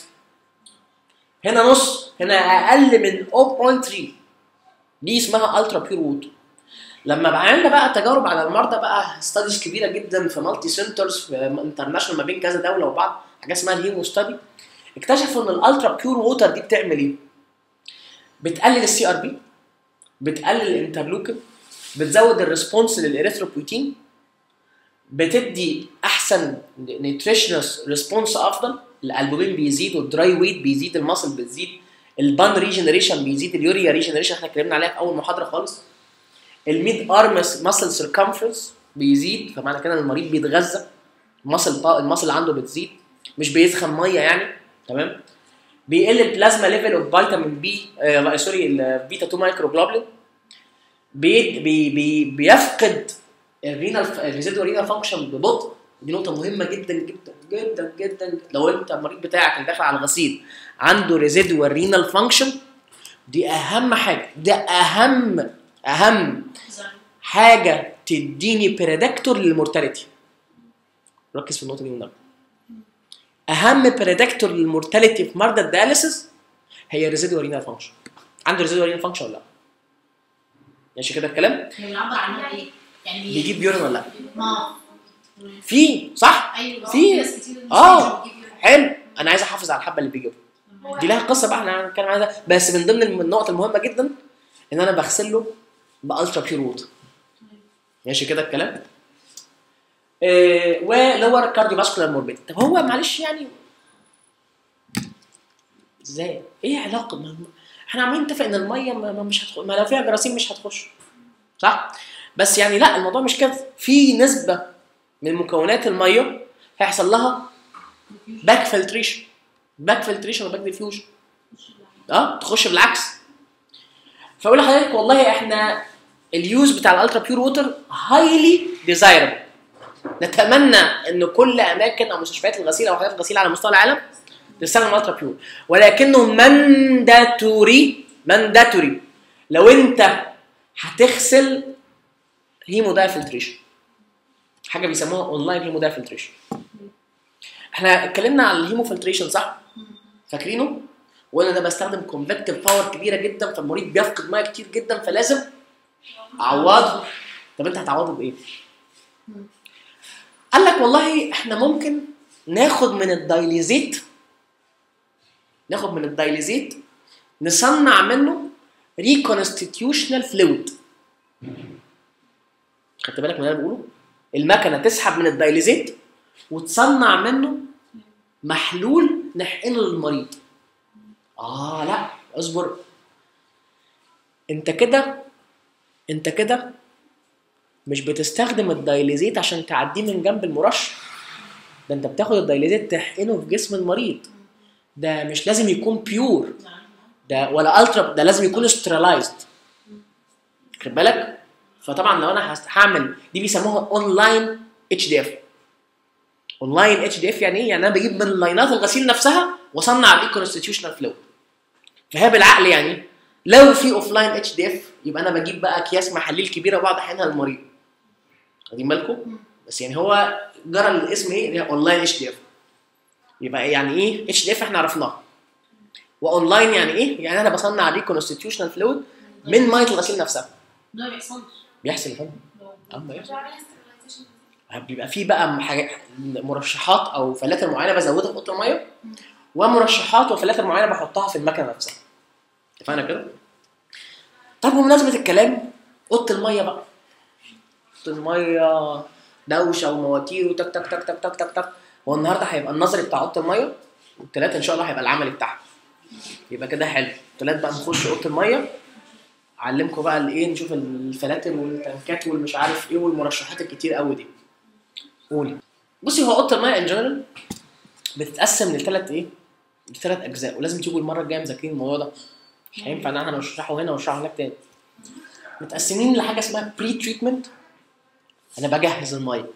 هنا نص هنا اقل من 0.3 دي اسمها الترا بيور ووتر لما بقى عندنا بقى تجارب على المرضى بقى ستاديز كبيره جدا في مالتي سنترز في انترناشونال ما بين كذا دوله وبعض حاجه اسمها الهيمو ستادي اكتشفوا ان الالترا بيور ووتر دي بتعمل ايه؟ بتقلل السي ار بي بتقلل الانترلوكين بتزود الريسبونس للاريثروبويتين بتدي احسن نيوتريشنس ريسبونس افضل الالبومين بيزيد والدراي ويت بيزيد الماسل بتزيد البان ريجنريشن بيزيد اليوريا ريجنريشن احنا اتكلمنا عليها في اول محاضره خالص الميد ارم ماسل سيركمفرنس بيزيد فمعنى كده ان المريض بيتغذى الماسل الماسل عنده بتزيد مش بيسخن ميه يعني تمام بيقل البلازما ليفل اوف فيتامين بي آه سوري البيتا 2 مايكرو جلوبلين بي بي بي بيفقد الرينال الريزيدوال رينال فانكشن ببطء دي نقطه مهمه جدا جدا جدا جدا لو انت المريض بتاعك اللي داخل على الغسيل عنده ريزيدوال رينال فانكشن دي اهم حاجه ده اهم اهم حاجه تديني بريدكتور للمورتاليتي ركز في النقطه دي النهارده اهم بريدكتور للمورتاليتي في مرضى الدياليسيس هي الريزيدوال رينال فانكشن عنده ريزيدوال رينال فانكشن ولا لا ماشي كده الكلام هي بنعبر عنها ايه؟ يعني بيجيب يورين ولا لا ما في صح ايوه في- ناس كتير آه. بتجيب يورين. حلو انا عايز احافظ على الحبه اللي بيجيبها دي لها قصه بقى احنا هنتكلم عنها بس من ضمن النقط المهمه جدا ان انا بغسل له بالترا بيور ووتر ماشي كده الكلام إيه ولور كارديو فاسكولار موربيد طب هو معلش يعني ازاي ايه علاقه ما احنا عمالين نتفق ان الميه ما ما مش هتخش ما لو فيها جراثيم مش هتخش صح بس يعني لا الموضوع مش كده في نسبه من مكونات الميه هيحصل لها باك فلتريشن باك فلتريشن وباك ديفيوجن اه تخش بالعكس فاقول لحضرتك والله احنا اليوز بتاع الالترا بيور ووتر هايلي ديزايربل نتمنى ان كل اماكن او مستشفيات الغسيل او حاجات الغسيل على مستوى العالم تستخدم الترا بيور ولكنه مانداتوري مانداتوري لو انت هتغسل هيمو فلتريشن حاجه بيسموها اونلاين هيمو فلتريشن احنا اتكلمنا على الهيمو فلتريشن صح فاكرينه وقلنا ده بستخدم كونفكتيف باور كبيره جدا فالمريض بيفقد ميه كتير جدا فلازم اعوضه طب انت هتعوضه بايه قال لك والله احنا ممكن ناخد من الدايليزيت ناخد من الدايليزيت نصنع منه ريكونستيتيوشنال فلويد خدت بالك من اللي انا بقوله المكنه تسحب من الدايليزيت وتصنع منه محلول نحقنه للمريض اه لا اصبر انت كده انت كده مش بتستخدم الدايليزيت عشان تعديه من جنب المرشح ده انت بتاخد الدايليزيت تحقنه في جسم المريض ده مش لازم يكون بيور ده ولا الترا ده لازم يكون استرالايزد خد بالك فطبعا لو انا هست- هعمل دي بيسموها اونلاين اتش دي اف اونلاين اتش دي اف يعني ايه؟ يعني انا بجيب من لاينات الغسيل نفسها واصنع الكونستيتيوشنال فلو فهي بالعقل يعني لو في اوف لاين اتش دي اف يبقى انا بجيب بقى اكياس محاليل كبيره واقعد احقنها للمريض واخدين بالكم؟ بس يعني هو جرى الاسم ايه؟ اونلاين اتش دي اف يبقى يعني ايه؟ اتش دي اف احنا عرفناها واونلاين يعني ايه؟ يعني انا بصنع ريكونستيتيوشنال فلويد من ميه الغسيل نفسها ده ما بيحصلش بيحصل يا فندم اه بيحصل مش عاملها sterilization. بيبقى في بقى حاجات مرشحات او فلاتر معينه بزودها في اوضه الميه ومرشحات وفلاتر معينه بحطها في المكنه نفسها اتفقنا كده؟ طب بمناسبه الكلام اوضه الميه بقى اوضه الميه دوشه ومواتير وتك تك تك تك تك تك تك هو النهارده هيبقى النظري بتاع اوضه الميه والثلاثه ان شاء الله هيبقى العملي بتاعها يبقى كده حلو الثلاث بقى نخش اوضه الميه اعلمكم بقى الايه نشوف الفلاتر والتنكات والمش عارف ايه والمرشحات الكتير قوي دي قولي بصي هو اوضه الميه ان جنرال بتتقسم لثلاث ايه؟ لثلاث اجزاء ولازم تيجوا المره الجايه مذاكرين الموضوع ده مش هينفع ان احنا نشرحه هنا ونشرحه هناك تاني متقسمين لحاجه اسمها بري تريتمنت انا بجهز الميه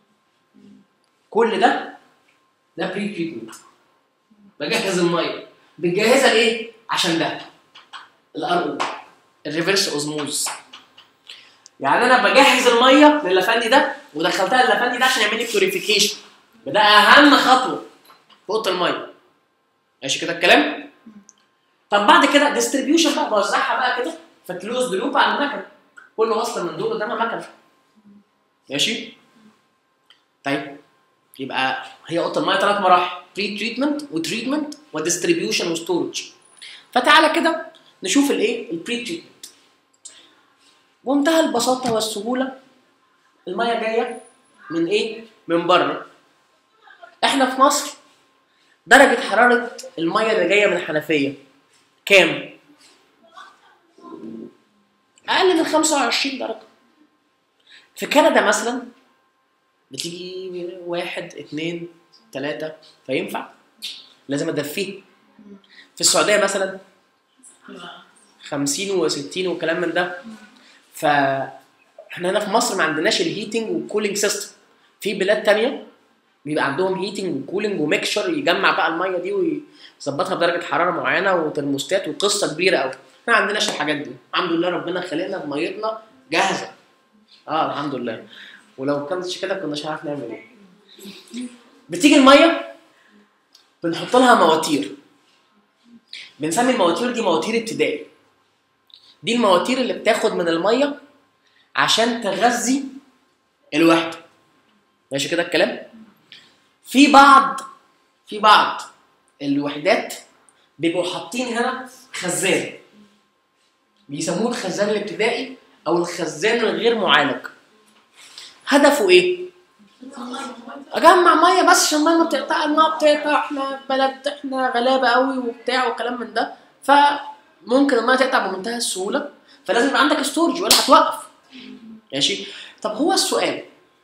كل ده ده بري تريتمنت بجهز الميه بتجهزها لايه؟ عشان ده الار او الريفرس اوزموز يعني انا بجهز الميه للافندي ده ودخلتها للافندي ده عشان يعمل لي بيوريفيكيشن ده اهم خطوه في اوضه الميه ماشي كده الكلام طب بعد كده ديستريبيوشن بقى بوزعها بقى كده في كلوز لوب على المكنه كل وصله من دول قدامها مكنه ماشي طيب يبقى هي اوضه الميه ثلاث مراحل بري تريتمنت وتريتمنت وديستريبيوشن وستورج فتعالى كده نشوف الايه البري تريتمنت بمنتهى البساطه والسهوله الميه جايه من ايه من بره احنا في مصر درجه حراره الميه اللي جايه من الحنفيه كام اقل من 25 درجه في كندا مثلا بتيجي واحد اتنين تلاتة فينفع لازم ادفيه في السعوديه مثلا 50 و60 وكلام من ده ف احنا هنا في مصر ما عندناش الهيتنج والكولينج سيستم في بلاد تانية بيبقى عندهم هيتنج وكولينج وميكشر يجمع بقى الميه دي ويظبطها بدرجه حراره معينه وترموستات وقصه كبيره قوي احنا ما عندناش الحاجات دي الحمد لله ربنا خلقنا بميتنا جاهزه اه الحمد لله ولو كانتش كده كناش هنعرف نعمل ايه بتيجي الميه بنحط لها مواتير بنسمي المواتير دي مواتير ابتدائي دي المواتير اللي بتاخد من الميه عشان تغذي الوحده ماشي كده الكلام في بعض في بعض الوحدات بيبقوا حاطين هنا خزان بيسموه الخزان الابتدائي او الخزان الغير معالج هدفه ايه اجمع ميه بس عشان الميه ما بتقطع الميه بتقطع احنا بلد احنا غلابه قوي وبتاع وكلام من ده فممكن الميه تقطع بمنتهى السهوله فلازم يبقى عندك ستورج ولا هتوقف ماشي طب هو السؤال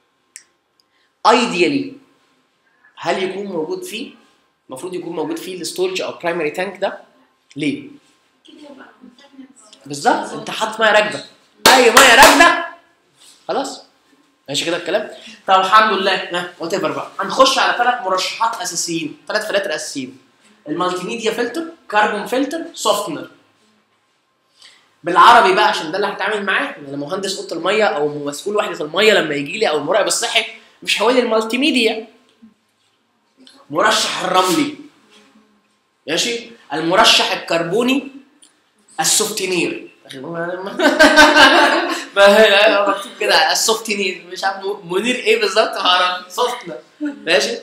ايديالي هل يكون موجود فيه المفروض يكون موجود فيه الستورج او برايمري تانك ده ليه كده يبقى contaminants. بالظبط انت حاطط ميه راكده اي ميه راكده خلاص ماشي كده الكلام طب الحمد لله ها وات ايفر بقى هنخش على ثلاث مرشحات اساسيين ثلاث فلاتر اساسيين المالتي ميديا فلتر كربون فلتر سوفتنر بالعربي بقى عشان ده اللي هتعامل معاه انا مهندس اوضه الميه او مسؤول وحده الميه لما يجي لي او المراقب الصحي مش هقول المالتي ميديا مرشح الرملي ماشي المرشح الكربوني السوفتينير ما هي مكتوب كده السوفتينير مش عارف منير ايه بالظبط ما اعرف سوفتنر ماشي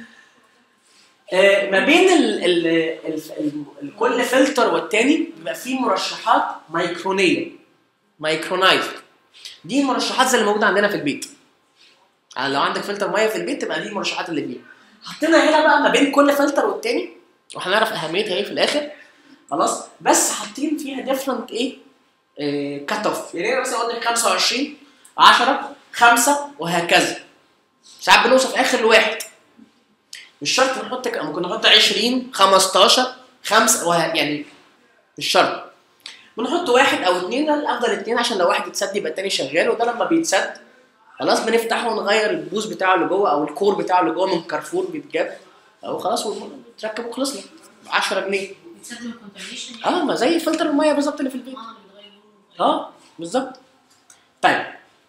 آه، ما بين ال ال ال ال ال كل فلتر والتاني بيبقى فيه مرشحات مايكرونيه مايكرونايزد دي المرشحات زي اللي موجوده عندنا في البيت يعني لو عندك فلتر ميه في البيت تبقى دي المرشحات اللي فيه حطينا هنا بقى ما بين كل فلتر والتاني وهنعرف اهميتها ايه في الاخر خلاص بس حاطين فيها ديفرنت ايه كات اوف يعني انا مثلا اقول لك 25 10 5 وهكذا ساعات بنوصل في اخر لواحد مش شرط نحط ك- ممكن نحط 20 15 5 وه... يعني مش شرط بنحط واحد او اثنين الافضل اثنين عشان لو واحد اتسد يبقى التاني شغال وده لما بيتسد خلاص بنفتحه ونغير البوز بتاعه اللي جوه او الكور بتاعه اللي جوه من كارفور بيتجاب او خلاص وتركب وخلصنا 10 جنيه بتستخدم الكونتامينيشن اه ما زي فلتر الميه بالظبط اللي في البيت اه بيتغير لونه. اه بالظبط طيب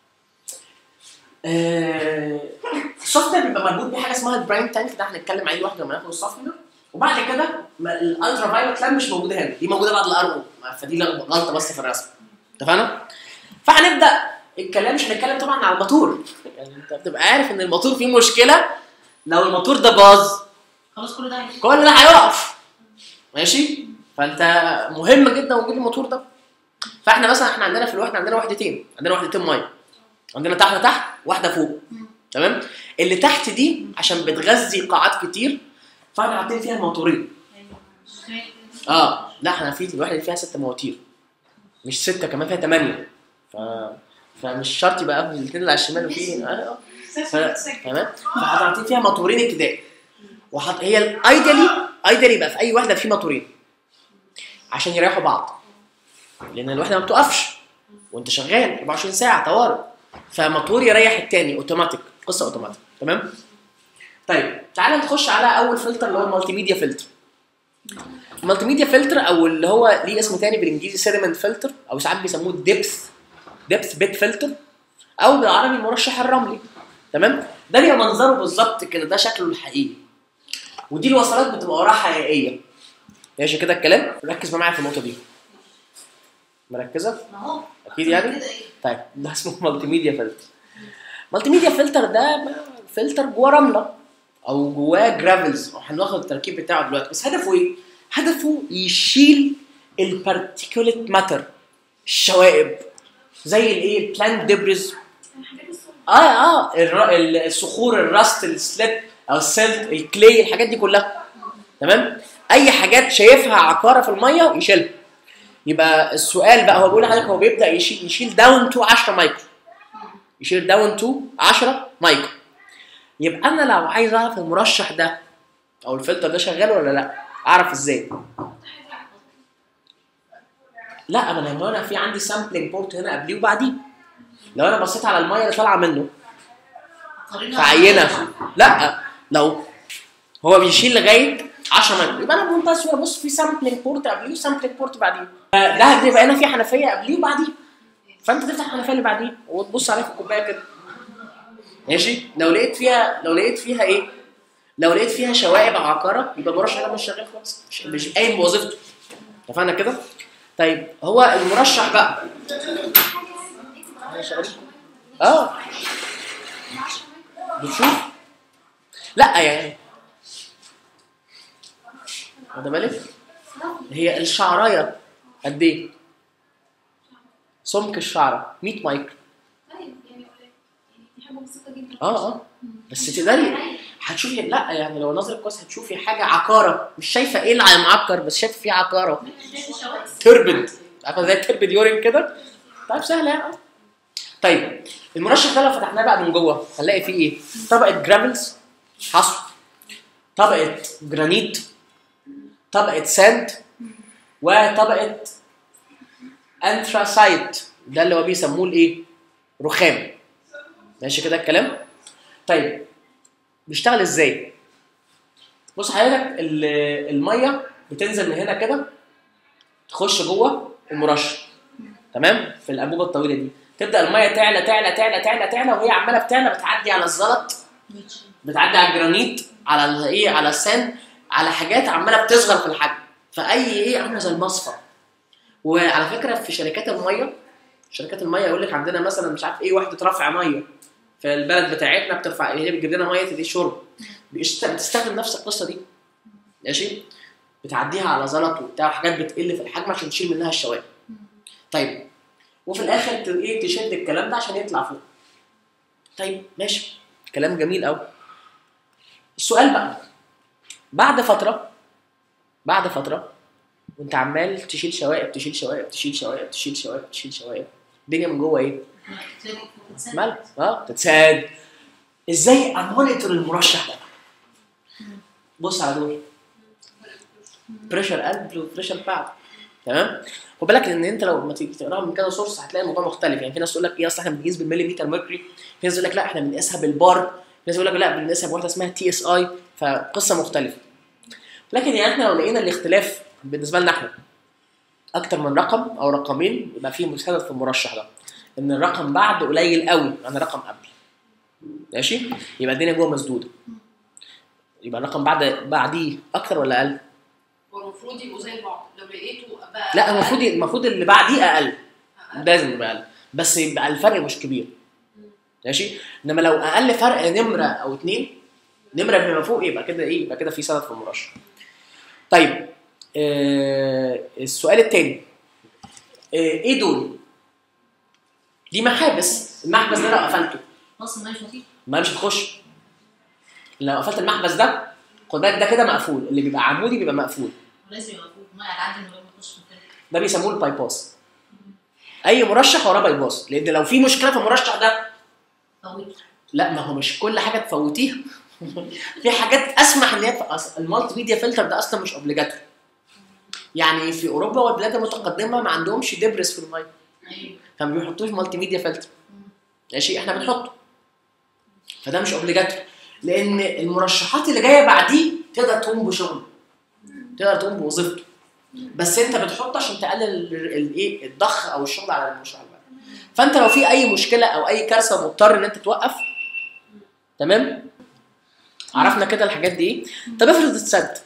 آه، السوفتوير بيبقى مربوط بحاجه اسمها البراين تانك ده هنتكلم عليه لوحده لما ناخد السوفتوير وبعد كده ما- الالترا فايلوت لام مش موجوده هنا دي موجوده بعد الار او فدي غلطه بس في الرسم اتفقنا؟ فهنبدا الكلام مش هنتكلم طبعا على الموتور يعني انت بتبقى عارف ان الموتور فيه مشكله لو الموتور ده باظ خلاص كل ده هيخلص. كل ده هيقف ماشي فانت مهم جدا وجود الموتور ده فاحنا مثلا احنا عندنا في الوحده عندنا وحدتين عندنا وحدتين ميه عندنا تحت تحت واحده فوق تمام اللي تحت دي عشان بتغذي قاعات كتير فاحنا حاطين فيها موتورين أيوة. اه لا احنا في الوحده دي فيها ست مواتير مش سته كمان فيها ثمانيه ف فمش شرط يبقى قبل الاثنين اللي على الشمال وفي آه. ف- تمام فحاطين فيها موتورين ابتدائي وحط هي الايديالي ايديالي يبقى في اي واحده في موتورين عشان يريحوا بعض لان الواحده ما بتقفش وانت شغال 24 ساعه طوارئ فموتور يريح التاني اوتوماتيك قصه اوتوماتيك تمام طيب تعالى نخش على اول فلتر اللي هو المالتي ميديا فلتر المالتي ميديا فلتر او اللي هو ليه اسم تاني بالانجليزي سيدمنت فلتر او ساعات بيسموه ديبث ديبث بيت فلتر او بالعربي المرشح الرملي تمام ده بيبقى منظره بالظبط كده ده شكله الحقيقي ودي الوصلات بتبقى وراها حقيقيه ماشي كده الكلام ركز معايا في النقطه دي مركزه ما هو اكيد يعني كده ايه طيب ده اسمه مالتي ميديا فلتر مالتي ميديا فلتر ده فلتر جواه رمله او جواه جرافلز هناخد التركيب بتاعه دلوقتي بس هدفه ايه؟ هدفه يشيل البارتيكوليت ماتر الشوائب زي الايه البلانت ديبريز الحاجات الصغيرة. اه اه الر- ال- الصخور الراست السليب او السلت الكلي الحاجات دي كلها تمام اي حاجات شايفها عقاره في الميه يشيلها يبقى السؤال بقى هو بيقول لحضرتك هو بيبدا يشيل يشيل داون تو 10 مايكرو يشيل داون تو 10 مايكرو يبقى انا لو عايز اعرف المرشح ده او الفلتر ده شغال ولا لا اعرف ازاي لا ما انا هنا في عندي سامبلنج بورت هنا قبليه وبعديه لو انا بصيت على الميه اللي طالعه منه قارنها في عينه لا لو هو بيشيل لغايه 10 متر يبقى انا بمنتهى السهوله بص في سامبلنج بورت قبليه وسامبلنج بورت بعديه ده هتبقى هنا في حنفيه قبليه وبعديه فانت تفتح الحنفيه اللي بعديه وتبص عليها في الكوبايه كده ماشي لو لقيت فيها لو لقيت فيها ايه لو لقيت فيها شوائب او عقاره يبقى المرشح ده مش شغال خالص مش مش قايم بوظيفته اتفقنا كده طيب هو المرشح بقى اه 10 مايكرو بتشوف لا يعني واخد بالك هي الشعرايه قد ايه سمك الشعره 100 مايكرو طيب يعني قليل. يعني دي حاجه بسيطه جدا اه اه بس تقدري هتشوفي لا يعني لو نظرك كويس هتشوفي حاجه عقاره مش شايفه ايه اللي معكر بس شايفه فيه عقاره تربد عارفه زي التربد يورين كده طيب سهله يعني آه. طيب المرشح ده لو فتحناه بقى من جوه هنلاقي فيه ايه؟ طبقه جرافلز حصر طبقه جرانيت طبقه ساند وطبقه انثراسايت ده اللي هو بيسموه الايه؟ رخام ماشي كده الكلام؟ طيب بيشتغل ازاي؟ بص حضرتك ال- الميه بتنزل من هنا كده تخش جوه المرشح تمام في الانبوبه الطويله دي تبدا الميه تعلى تعلى تعلى تعلى تعلى وهي عماله بتعلى بتعدي على الزلط بتعدي على الجرانيت على ال- ايه على السان على حاجات عماله بتصغر في الحجم فاي ايه عامله زي المصفى وعلى فكره في شركات الميه شركات الميه يقول لك عندنا مثلا مش عارف ايه وحده رفع ميه في البلد بتاعتنا بترفع هي بتجيب لنا ميه دي شرب بيشت- بتستخدم نفس القصه دي ماشي بتعديها على زلط وبتاع وحاجات بتقل في الحجم عشان تشيل منها الشوائب طيب وفي الاخر ت- ايه تشد الكلام ده عشان يطلع فوق طيب ماشي كلام جميل قوي السؤال بقى بعد فتره بعد فتره وانت عمال تشيل شوائب تشيل شوائب تشيل شوائب تشيل شوائب تشيل شوائب الدنيا من جوه ايه؟ مالك اه تتساد ازاي امونيتور المرشح ده؟ بص على دول بريشر قلب وبريشر بعد تمام خد بالك ان انت لو ما تيجي تقراها من كذا سورس هتلاقي الموضوع مختلف يعني في ناس تقول لك ايه اصل احنا بنقيس بالمليمتر ميركوري في ناس يقول لك لا احنا بنقيسها بالبار في ناس يقول لك لا بنقيسها بواحده اسمها تي اس اي فقصه مختلفه لكن يعني احنا لو لقينا الاختلاف بالنسبه لنا احنا اكتر من رقم او رقمين يبقى فيه مستند في المرشح ده ان الرقم بعد قليل قوي عن الرقم قبل ماشي يبقى الدنيا جوه مسدوده يبقى الرقم بعد بعديه اكتر ولا اقل والمفروض يبقوا زي بعض لو لقيته بقى لا المفروض المفروض اللي بعديه اقل لازم يبقى اقل بس يبقى الفرق مش كبير ماشي انما لو اقل فرق نمره او اتنين نمره بما فوق يبقى كده ايه يبقى كده في سند في المرشح طيب آه السؤال التاني آه ايه دول دي محابس المحبس ده لو قفلته خلاص الميه مش هتيجي ما مش هتخش لو قفلت المحبس ده خد بالك ده كده مقفول اللي بيبقى عمودي بيبقى مقفول لازم يبقى فوق الميه هتعدي من غير ما تخش مكان ده بيسموه الباي باس اي مرشح وراه باي باس لان لو في مشكله في المرشح ده طويل لا ما هو مش كل حاجه تفوتيها في حاجات اسمح ان هي تبقى أص- المالتي ميديا فلتر ده اصلا مش اوبليجاتوري يعني في اوروبا والبلاد المتقدمه ما عندهمش دبرس في الميه ايوه فما بيحطوش مالتي ميديا فلتر ماشي احنا بنحطه فده مش اوبليجاتوري لان المرشحات اللي جايه بعديه تقدر تقوم بشغله تقدر تقوم بوظيفته بس انت بتحطه عشان تقلل ال- الايه الضخ او الشغل على المرشح اللي بعده. فانت لو في اي مشكله او اي كارثه مضطر ان انت توقف تمام عرفنا كده الحاجات دي ايه طب افرض اتسد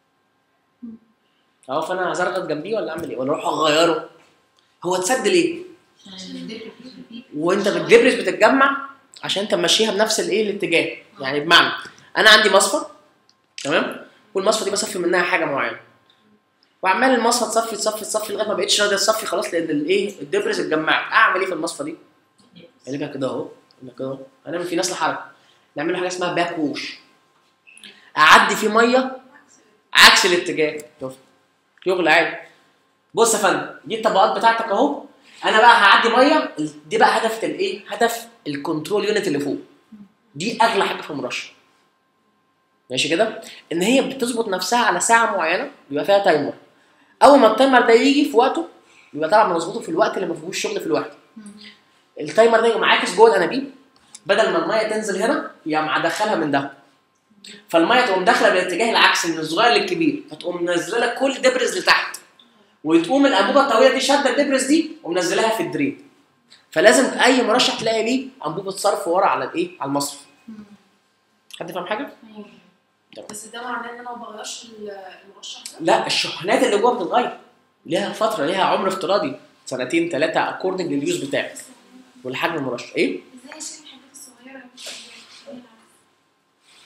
اهو فانا هزرغط جنبيه ولا اعمل ايه ولا اروح اغيره هو اتسد ليه عشان الدبر فيه وانت بالدبرس بتتجمع عشان تمشيها بنفس الايه الاتجاه يعني بمعنى انا عندي مصفى تمام والمصفى دي بصفي منها حاجه معينه وعمال المصفى تصفي تصفي تصفي لغايه ما بقتش راضيه تصفي خلاص لان الايه الدبرس اتجمعت اعمل ايه في المصفى دي؟ قال لك كده اهو قال لك كده اهو هنعمل فيه نسل حركه نعمل له حاجه اسمها باك ووش اعدي فيه ميه عكس الاتجاه شوف شغل عادي بص يا فندم دي الطبقات بتاعتك اهو انا بقى هعدي ميه دي بقى هدف الايه هدف الكنترول يونت اللي فوق دي اغلى حاجه في المرشح ماشي كده ان هي بتظبط نفسها على ساعه معينه بيبقى فيها تايمر اول ما التايمر ده يجي في وقته يبقى طبعا بنظبطه في الوقت اللي ما فيهوش شغل في الوحده التايمر ده يقوم عاكس جوه الانابيب بدل ما الميه تنزل هنا يقوم مدخلها من ده فالميه تقوم داخله بالاتجاه العكسي من الصغير للكبير فتقوم منزله لك كل دبرز لتحت وتقوم الانبوبه الطويله دي شاده الدبرز دي ومنزلاها في الدرين فلازم اي مرشح تلاقي ليه انبوبه صرف ورا على الايه على المصرف حد فاهم حاجه بس ده معناه ان انا ما بغيرش ال- المرشح ده لا الشحنات اللي جوه بتتغير ليها فتره ليها عمر افتراضي سنتين ثلاثه اكوردنج لليوز بتاعك والحجم المرشح ايه ازاي اشيل الحاجات الصغيره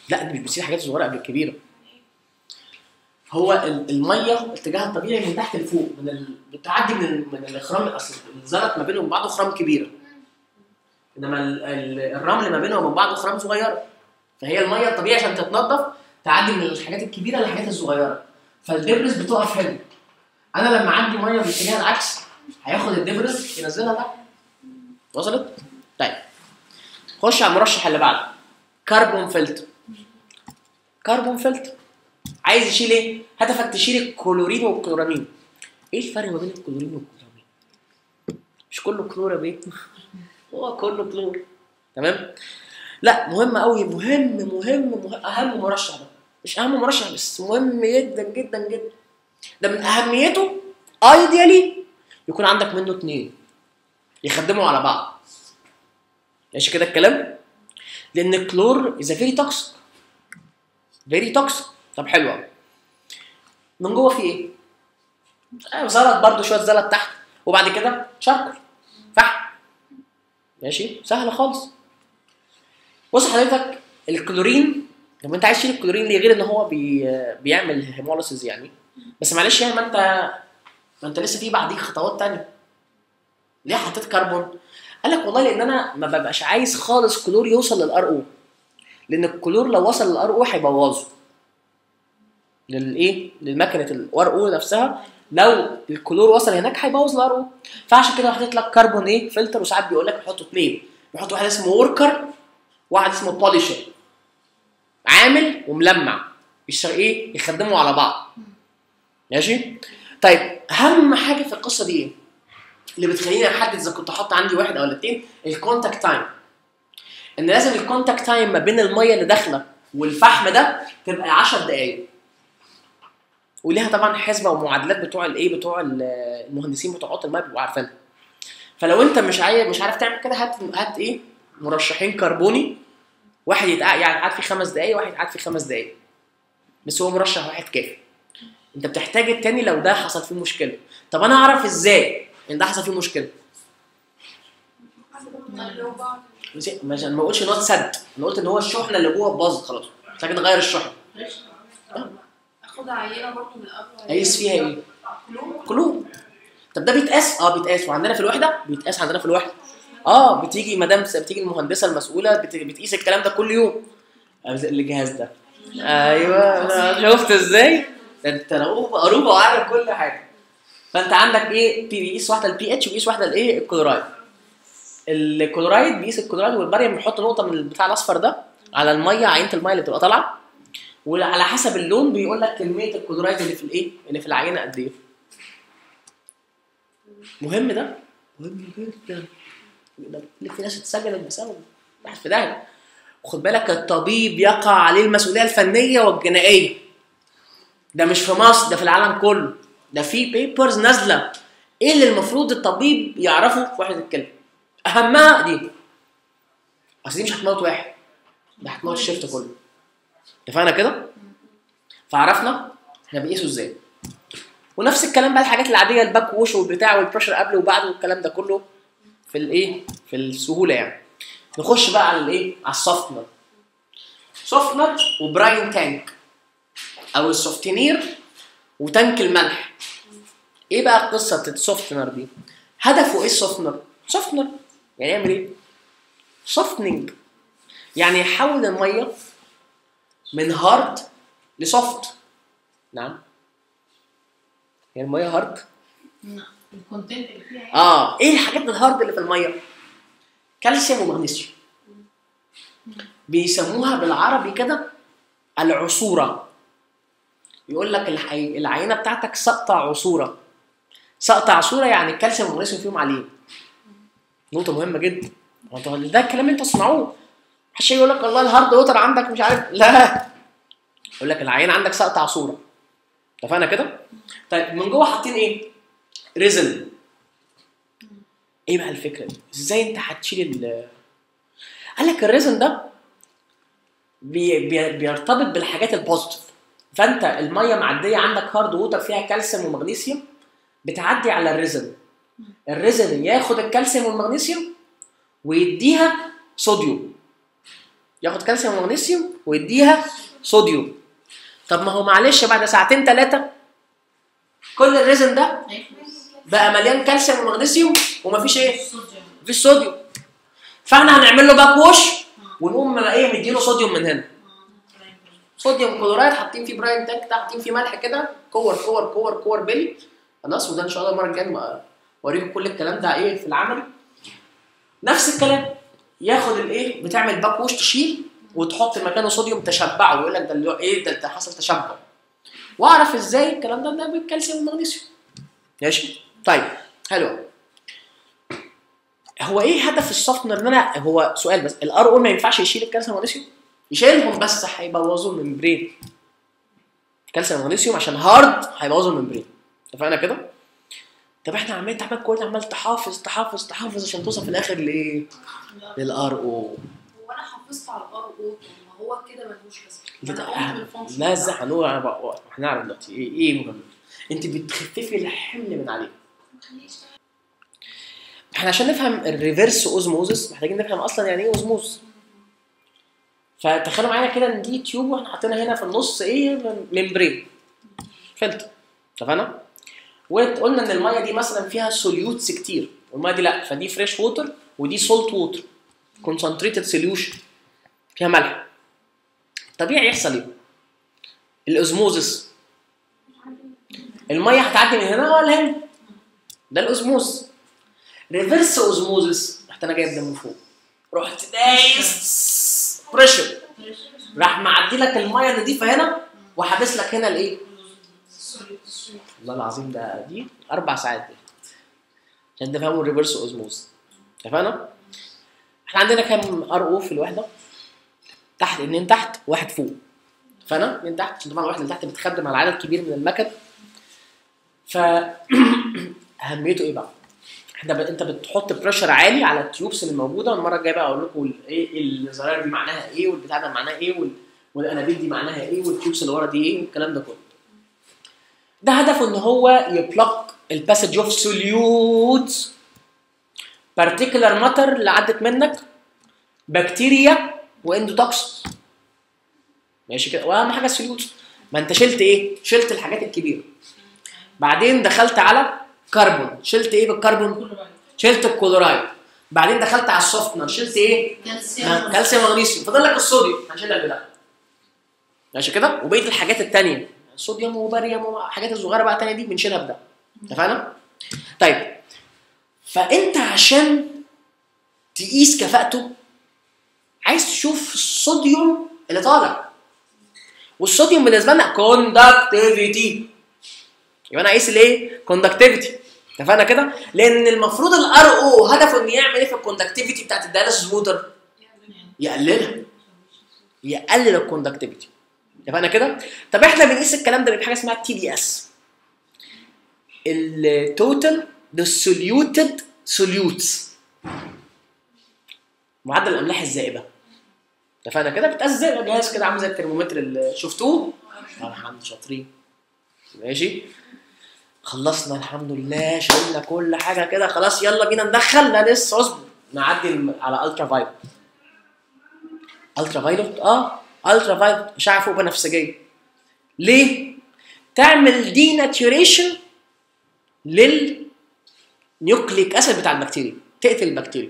لا دي مش بتسيب الحاجات الصغيره قبل الكبيره هو ال- الميه اتجاهها الطبيعي من تحت لفوق من ال... بتعدي من ال... من الاخرام اصل الزلط ما بينهم وبعض اخرام كبيره انما ال... ال... الرمل ما بينهم وبين بعض اخرام صغيره فهي الميه الطبيعي عشان تتنضف تعدي من الحاجات الكبيره للحاجات الصغيره فالدبرس بتقف هنا انا لما اعدي ميه بالاتجاه العكس هياخد الدبرس ينزلها تحت وصلت؟ طيب خش على المرشح اللي بعده كربون فلتر كربون فلتر عايز يشيل ايه؟ هدفك تشيل الكلورين والكلورامين ايه الفرق ما بين الكلورين والكلورامين؟ مش كله كلور يا بيه هو كله كلور تمام؟ لا مهم قوي مهم مهم, مهم اهم مرشح ده مش اهم مرشح بس مهم جدا جدا جدا ده من اهميته ايديالي يكون عندك منه اتنين يخدموا على بعض ماشي كده الكلام لان الكلور از فيري توكسيك فيري توكسيك طب حلو قوي من جوه في ايه؟ آه زلط برضو شويه زلط تحت وبعد كده شركل فحم ماشي سهله خالص بص حضرتك الكلورين لما انت عايز تشيل الكلورين ليه غير ان هو بي بيعمل هيموليسيس يعني بس معلش يعني ما انت ما انت لسه في بعديك خطوات تانية ليه حطيت كربون؟ قال لك والله لان انا ما ببقاش عايز خالص كلور يوصل للار او لان الكلور لو وصل للار او هيبوظه للايه؟ لمكنه الار او نفسها لو الكلور وصل هناك هيبوظ الار او فعشان كده حطيت لك كربون ايه؟ فلتر وساعات بيقول لك يحطوا اثنين يحط واحد اسمه وركر واحد اسمه بوليشر عامل وملمع يشتغل ايه؟ يخدموا على بعض ماشي؟ طيب اهم حاجه في القصه دي ايه؟ اللي بتخليني احدد اذا كنت احط عندي واحد او الاثنين الكونتاكت تايم ان لازم الكونتاكت تايم ما بين الميه اللي داخله والفحم ده تبقى 10 دقائق وليها طبعا حسبه ومعادلات بتوع الايه بتوع ال- المهندسين بتوع اوضه الميه بيبقوا عارفينها فلو انت مش عايز مش عارف تعمل كده هات هات ايه مرشحين كربوني واحد يتقعد يعني قعد فيه خمس دقائق واحد قعد فيه خمس دقائق بس هو مرشح واحد كافي انت بتحتاج التاني لو ده حصل فيه مشكله طب انا اعرف ازاي ان ده حصل فيه مشكله زي- مش انا ما بقولش ان هو اتسد انا قلت ان هو الشحنه اللي جوه باظت خلاص عشان كده غير الشحنه اخد عينه برضه من الارض قيس فيها ايه؟ كلهم كلهم طب ده بيتقاس اه بيتقاس وعندنا في الوحده بيتقاس عندنا في الوحده اه بتيجي مدام بتيجي المهندسه المسؤوله بت- بتقيس الكلام ده كل يوم أمسك الجهاز ده ايوه أنا شفت ازاي ده انت رؤوبه قروبه وعارف كل حاجه فانت عندك ايه بي- بيقيس واحده البي اتش وبيقيس واحده الايه الكلورايد الكلورايد بيقيس الكلورايد والباريوم بيحط نقطه من البتاع الاصفر ده على الميه عينه الميه اللي بتبقى طالعه وعلى حسب اللون بيقول لك كميه الكلورايد اللي في الايه اللي في العينه قد ايه مهم ده مهم جدا ده اللي في ناس اتسجلت بسببه راحت في داهيه وخد بالك الطبيب يقع عليه المسؤوليه الفنيه والجنائيه ده مش في مصر ده في العالم كله ده في بيبرز نازله ايه اللي المفروض الطبيب يعرفه في وحده الكلمه اهمها دي اصل دي مش هتموت واحد ده هتموت الشفت كله اتفقنا كده فعرفنا احنا بنقيسه ازاي ونفس الكلام بقى الحاجات العاديه الباك ووش والبتاع والبريشر قبل وبعد والكلام ده كله في الايه في السهوله يعني نخش بقى على الايه على السوفتنر سوفتنر وبراين تانك او السوفتينير وتانك الملح ايه بقى قصه السوفتنر دي هدفه ايه السوفتنر سوفتنر يعني يعمل ايه سوفتنينج يعني يحول الميه من هارد لسوفت نعم هي الميه هارد الكونتنت اللي فيها يعني اه ايه الحاجات الهارد اللي في الميه كالسيوم ومغنيسيوم بيسموها بالعربي كده العصوره يقول لك الحي... العينه بتاعتك سقطه عصوره سقطه عصوره يعني الكالسيوم والمغنيسيوم فيهم عاليين نقطه مهمه جدا هو انتوا ده الكلام انتوا تصنعوه محدش يقول لك والله الهارد ووتر عندك مش عارف لا يقول لك العينه عندك سقطه عصوره اتفقنا كده طيب من جوه حاطين ايه ريزن ايه بقى الفكره دي ازاي انت هتشيل ال قال لك الريزن ده بي بي بيرتبط بالحاجات البوزيتيف فانت الميه معديه عندك هارد ووتر فيها كالسيوم ومغنيسيوم بتعدي على الريزن الريزن ياخد الكالسيوم والمغنيسيوم ويديها صوديوم ياخد كالسيوم ومغنيسيوم ويديها صوديوم طب ما هو معلش بعد ساعتين ثلاثه كل الريزن ده بقى مليان كالسيوم ومغنيسيوم ومفيش ايه الصوديوم مفيش صوديوم فاحنا هنعمل له باك ووش ونقوم ايه مديله صوديوم من هنا صوديوم كلورايد حاطين فيه براين تانك ده حاطين فيه ملح كده كور كور كور كور بيلي خلاص وده ان شاء الله المره الجايه ما- اوريكم كل الكلام ده ايه في العمل نفس الكلام ياخد الايه بتعمل باك ووش تشيل وتحط مكانه صوديوم تشبعه ويقول لك ده اللي هو ايه ده ده حصل تشبع واعرف ازاي الكلام ده ده بالكالسيوم والمغنيسيوم ماشي طيب حلو هو ايه هدف السوفتنر ان انا هو سؤال بس الار او ما ينفعش يشيل الكالسيوم والمغنيسيوم يشيلهم بس هيبوظوا الممبرين كالسيوم ومغنيسيوم عشان هارد هيبوظوا الممبرين اتفقنا كده طب احنا عمال تعمل كل ده عمال تحافظ تحافظ تحافظ عشان توصل في الاخر لايه للار او هو انا حافظت على الار او ما هو كده ملهوش لازمه لا أنا قلت بالفانكشن لا بتاعه. ازاي هنقول أنا بقى- هنعرف دلوقتي ايه ايه مهم انت بتخففي الحمل من عليه احنا عشان نفهم الريفرس اوزموزس محتاجين نفهم اصلا يعني ايه اوزموز فتخيلوا معايا كده ان دي تيوب واحنا حاطينها هنا في النص ايه ممبرين فلتر اتفقنا وقلنا ان الميه دي مثلا فيها سوليوتس كتير والميه دي لا فدي فريش ووتر ودي سولت ووتر كونسنتريتد سوليوشن فيها ملح طبيعي يحصل ايه الاوزموزس الميه هتعدي من هنا ولا هنا ده الاوزموز ريفرس اوزموزس رحت انا جايب ده من فوق رحت دايس بريشر راح معدي لك الميه النضيفه هنا وحابس لك هنا الايه والله العظيم ده دي اربع ساعات دي عشان تفهموا الريفرس اوزموز اتفقنا؟ احنا عندنا كام ار او في الوحده؟ تحت اتنين تحت واحد فوق اتفقنا؟ اتنين تحت عشان طبعا الوحده اللي تحت بتخدم على عدد كبير من المكن ف اهميته ايه بقى؟ احنا ب... انت بتحط بريشر عالي على التيوبس اللي موجوده والمره الجايه بقى اقول لكم ال- ايه الزراير دي معناها ايه والبتاع ده معناها ايه وال... والانابيب دي معناها ايه والتيوبس اللي ورا دي ايه والكلام ده كله. ده هدفه ان هو يبلق الباسج اوف سوليوت بارتيكولار ماتر اللي عدت منك بكتيريا واندوتوكس ماشي كده واهم حاجه السوليوت ما انت شلت ايه؟ شلت الحاجات الكبيره بعدين دخلت على كربون شلت ايه بالكربون؟ شلت الكلورايد بعدين دخلت على السوفتنر شلت ايه؟ كالسيوم كالسيوم ومغنيسيوم فاضل لك الصوديوم هنشيلها بده ماشي كده وبقيه الحاجات التانية صوديوم وباريوم والحاجات الصغيره بقى التانية دي بنشيلها بده اتفقنا؟ طيب فانت عشان تقيس كفاءته عايز تشوف الصوديوم اللي طالع والصوديوم بالنسبه لنا كوندكتيفيتي يبقى انا قايس الايه؟ كوندكتيفيتي اتفقنا كده؟ لان المفروض الار او هدفه انه يعمل ايه في الكوندكتيفيتي بتاعت الدايلسيس ووتر؟ يقللها يقلل الكوندكتيفيتي اتفقنا كده؟ طب احنا بنقيس الكلام ده بحاجه اسمها تي دي اس التوتال ديسوليوتد سوليوتس معدل الاملاح الزائبه اتفقنا كده بتقاس زي جهاز كده عامل زي الترمومتر اللي شفتوه طب الحمد شاطرين ماشي خلصنا الحمد لله شلنا كل حاجه كده خلاص يلا بينا ندخل لا لسه اصبر نعدي الم- على الترا فايلوت الترا فايلوت اه الترا فايلوت اشعه فوق بنفسجيه ليه؟ تعمل دي ناتيوريشن للنيوكليك اسيد بتاع البكتيريا تقتل البكتيريا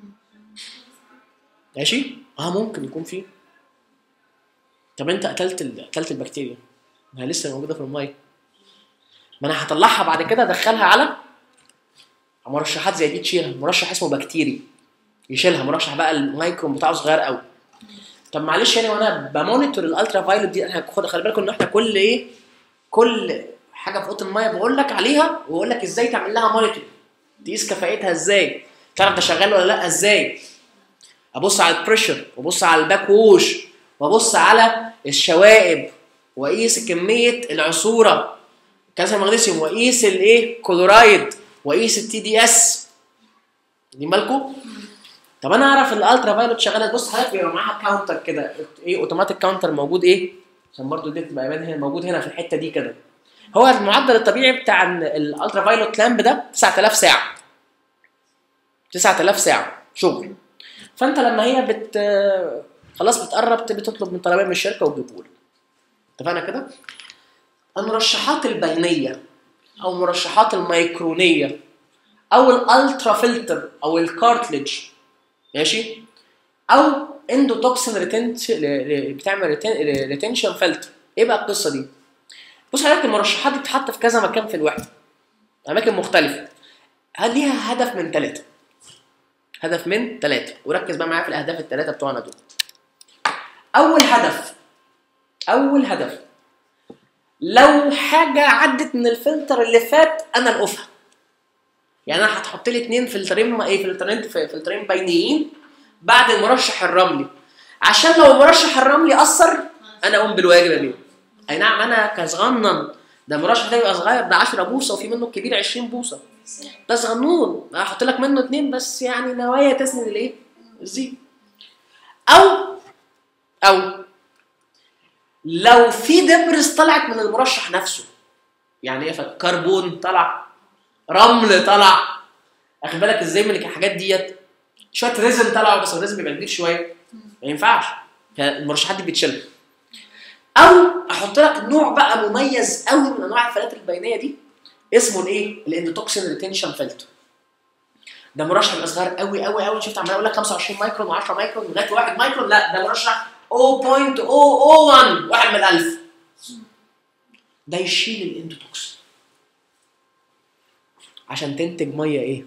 ماشي؟ اه ممكن يكون فيه طب انت قتلت ال- قتلت البكتيريا ما هي لسه موجوده في الميه ما انا هطلعها بعد كده ادخلها على مرشحات زي دي تشيلها مرشح اسمه بكتيري يشيلها مرشح بقى المايكرون بتاعه صغير قوي طب معلش يعني وانا بمونيتور الالترا فايلوت دي انا خد خلي بالكم ان احنا كل ايه كل حاجه في اوضه الميه بقول لك عليها واقول لك ازاي تعمل لها مونيتور تقيس كفاءتها ازاي تعرف ده شغال ولا لا ازاي ابص على البريشر وابص على الباك ووش وابص على الشوائب واقيس كميه العصوره كالسيوم مغنيسيوم واقيس الايه كلورايد واقيس التي دي اس دي بالكم طب انا اعرف الالترا فايلوت شغاله بص حضرتك بيبقى معاها كاونتر كده ايه اوتوماتيك كاونتر موجود ايه عشان برضو دي تبقى يبان هنا موجود هنا في الحته دي كده هو المعدل الطبيعي بتاع الالترا فايلوت لامب ده 9000 ساعه 9000 ساعه شغل فانت لما هي بت خلاص بتقرب تبي تطلب من طلبيه من الشركه وتجيبه لك اتفقنا كده المرشحات البينيه او المرشحات الميكرونيه او الالترا فلتر او الكارتلج ماشي او اندوتوكسين ريتنش بتعمل ريتنشن فلتر ايه بقى القصه دي بص حضرتك المرشحات دي بتتحط في كذا مكان في الوحده اماكن مختلفه هل ليها هدف من ثلاثه هدف من ثلاثه وركز بقى معايا في الاهداف الثلاثه بتوعنا دول اول هدف اول هدف لو حاجه عدت من الفلتر اللي فات انا القفها يعني انا هتحط لي اثنين فلترين ايه فلترين فلترين بينيين بعد المرشح الرملي عشان لو المرشح الرملي اثر انا اقوم بالواجب يا بيه اي نعم انا كصغنن ده المرشح ده بيبقى صغير ده 10 بوصه وفي منه الكبير 20 بوصه ده صغنون هحط لك منه اثنين بس يعني نوايا تسند الايه؟ الزيت او او لو في دبرس طلعت من المرشح نفسه يعني ايه فك- كربون طلع رمل طلع اخد بالك ازاي من الحاجات ديت شويه ريزن طلعوا بس الريزن بيبقى كبير شويه ما ينفعش فالمرشحات دي بتشيلها او احط لك نوع بقى مميز قوي من انواع الفلاتر البينيه دي اسمه الايه؟ الاندوتوكسين ريتنشن فلتر ده مرشح بيبقى صغير قوي قوي قوي شفت عمال اقول لك 25 مايكرون و10 مايكرون لغايه 1 مايكرون لا ده مرشح 0.001 واحد من الألف ده يشيل الاندوتوكسين عشان تنتج ميه ايه؟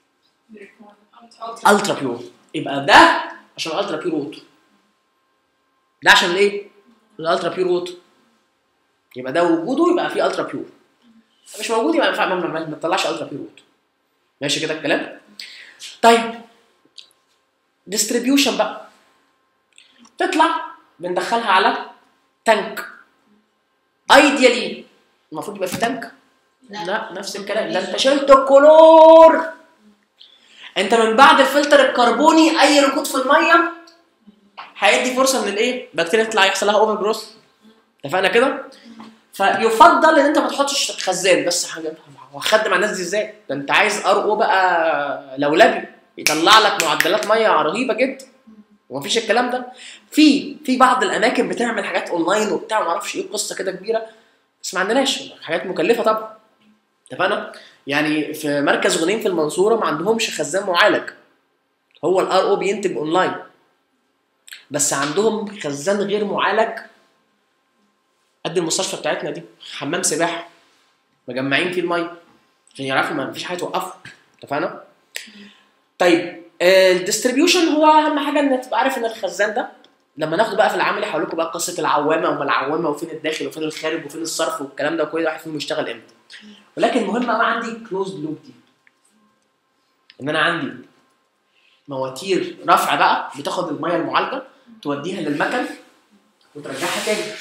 الترا بيور يبقى ده عشان الالترا بيور ووتر ده عشان الايه؟ الالترا بيور ووتر يبقى ده وجوده يبقى فيه الترا بيور مش موجود يبقى ما ينفع- ما- ما ما تطلعش الترا بيور ووتر ماشي كده الكلام؟ طيب ديستريبيوشن بقى تطلع بندخلها على تانك ايديالي المفروض يبقى في تانك لا نفس الكلام ده انت شلت الكلور انت من بعد الفلتر الكربوني اي ركود في الميه هيدي فرصه ان الايه بكتيريا تطلع يحصل لها اوفر جروث اتفقنا كده فيفضل ان انت ما تحطش خزان بس حاجه وهخدم على الناس دي ازاي ده انت عايز ارقو بقى لولبي يطلع لك معدلات ميه رهيبه جدا ومفيش الكلام ده في في بعض الاماكن بتعمل حاجات اونلاين وبتاع ما اعرفش ايه قصه كده كبيره بس ما عندناش حاجات مكلفه طبعا اتفقنا يعني في مركز غنيم في المنصوره ما عندهمش خزان معالج هو الار او بينتج اونلاين بس عندهم خزان غير معالج قد المستشفى بتاعتنا دي حمام سباحه مجمعين فيه الميه عشان يعرفوا ما فيش حاجه توقفه اتفقنا طيب الديستريبيوشن هو اهم حاجه ان تبقى عارف ان الخزان ده لما ناخده بقى في العملي هقول لكم بقى قصه العوامه وما العوامه وفين الداخل وفين الخارج وفين الصرف والكلام ده وكل واحد فيهم يشتغل امتى ولكن مهم قوي عندي كلوزد لوب دي ان انا عندي مواتير رفع بقى بتاخد الميه المعالجه توديها للمكن وترجعها تاني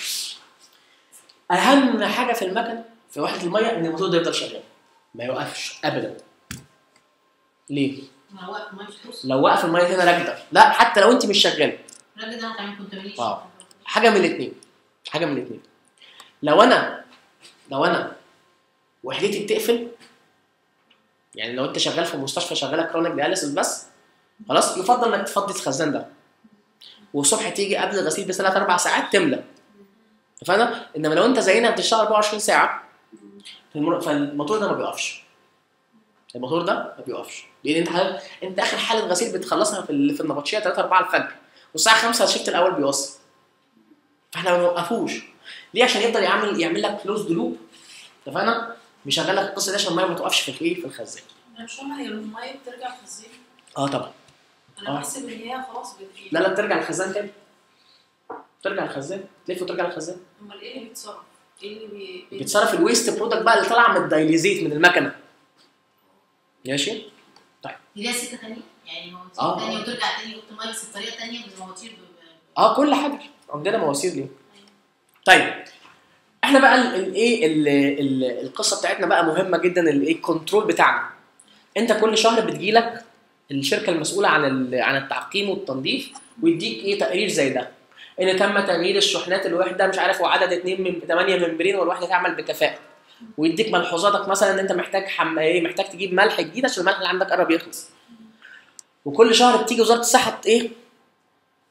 اهم حاجه في المكن في وحده الميه ان الموتور ده يفضل شغال ما يوقفش ابدا ليه؟ ما هو وقت ما مش فلوس لو وقف الميه هنا راكده لا حتى لو انت مش شغاله الراجل ده هتعمل كنت ماليش آه. حاجه من الاثنين حاجه من الاثنين لو انا لو انا وحدتي بتقفل يعني لو انت شغال في مستشفى شغاله كرونيك دياليسيس بس خلاص يفضل انك تفضي الخزان ده والصبح تيجي قبل الغسيل بثلاث اربع ساعات تملى اتفقنا انما لو انت زينا بتشتغل 24 ساعه فالمر- فالموتور ده ما بيقفش الموتور ده ما بيقفش لان انت حال... انت اخر حاله غسيل بتخلصها في ال- في النبطشيه 3 4 الفجر والساعه 5 الشيفت الاول بيوصل فاحنا ما بنوقفوش ليه عشان يفضل يعمل يعمل لك كلوزد لوب اتفقنا بيشغل لك القصه دي عشان الميه ما توقفش في الايه في الخزان انا مش فاهمه هي الميه بترجع في الزيت اه طبعا آه. انا بحسب ان هي خلاص بت- لا لا بترجع الخزان تاني ترجع الخزان تلف وترجع الخزان امال ايه اللي بيتصرف؟ ايه اللي بي... بي- بيتصرف الويست برودكت بقى اللي طالعه من الدايليزيت من المكنه ماشي دي ليها سكه ثانيه يعني مواتير آه. ثانيه وترجع تاني اوبتمايز بطريقه ثانيه بمواتير ب- اه كل حاجه عندنا مواسير ليه طيب احنا بقى الايه القصه بتاعتنا بقى مهمه جدا الايه الكنترول بتاعنا انت كل شهر بتجيلك الشركه المسؤوله عن ال- عن التعقيم والتنظيف ويديك ايه تقرير زي ده ان تم تغيير الشحنات الوحده مش عارف وعدد 2 من 8 ممبرين والوحده تعمل بكفاءه ويديك ملحوظاتك مثلا ان انت محتاج حم... ايه محتاج تجيب ملح جديد عشان الملح اللي عندك قرب يخلص وكل شهر بتيجي وزاره الصحه ت- ايه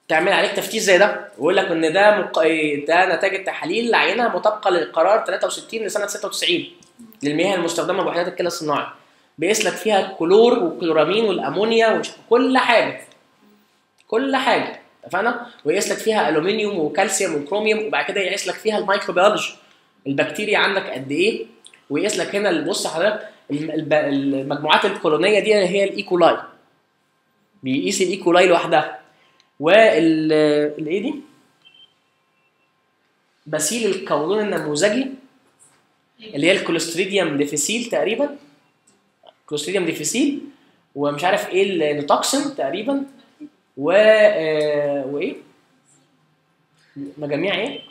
تعمل عليك تفتيش زي ده ويقول لك ان ده مق... ده نتائج التحاليل العينه مطابقه للقرار 63 لسنه 96 للمياه المستخدمه بوحدات الكلى الصناعي بيقيس لك فيها الكلور والكلورامين والامونيا ومش كل حاجه كل حاجه اتفقنا ويقيس لك فيها الومنيوم وكالسيوم وكروميوم وبعد كده يقيس لك فيها الميكروبيولوجي البكتيريا عندك قد ايه ويقيس لك هنا بص حضرتك الم- الب- المجموعات الكولونيه دي هي الايكولاي بيقيس الايكولاي لوحدها وال الايه دي؟ بسيل القولون النموذجي اللي هي الكوليستريديوم ديفيسيل تقريبا كوليستريديوم ديفيسيل ومش عارف ايه النوتوكسين تقريبا و آه، وايه؟ مجاميع ايه؟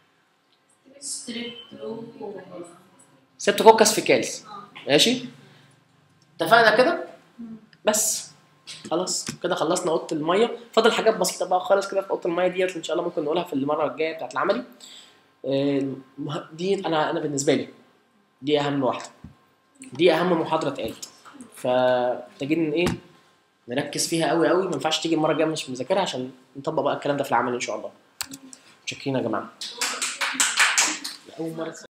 ستريبتو سيبتوكوكس فيكاليس ماشي اتفقنا كده بس خلاص كده خلصنا اوضه الميه فاضل حاجات بسيطه بقى خالص كده في اوضه الميه ديت ان شاء الله ممكن نقولها في المره الجايه بتاعت العملي آه، المه- دي انا انا بالنسبه لي دي اهم واحده دي اهم محاضره اتقالت فمحتاجين ايه نركز فيها قوي قوي ما ينفعش تيجي المره الجايه مش مذاكرها عشان نطبق بقى الكلام ده في العمل ان شاء الله متشكرين يا جماعه اول مره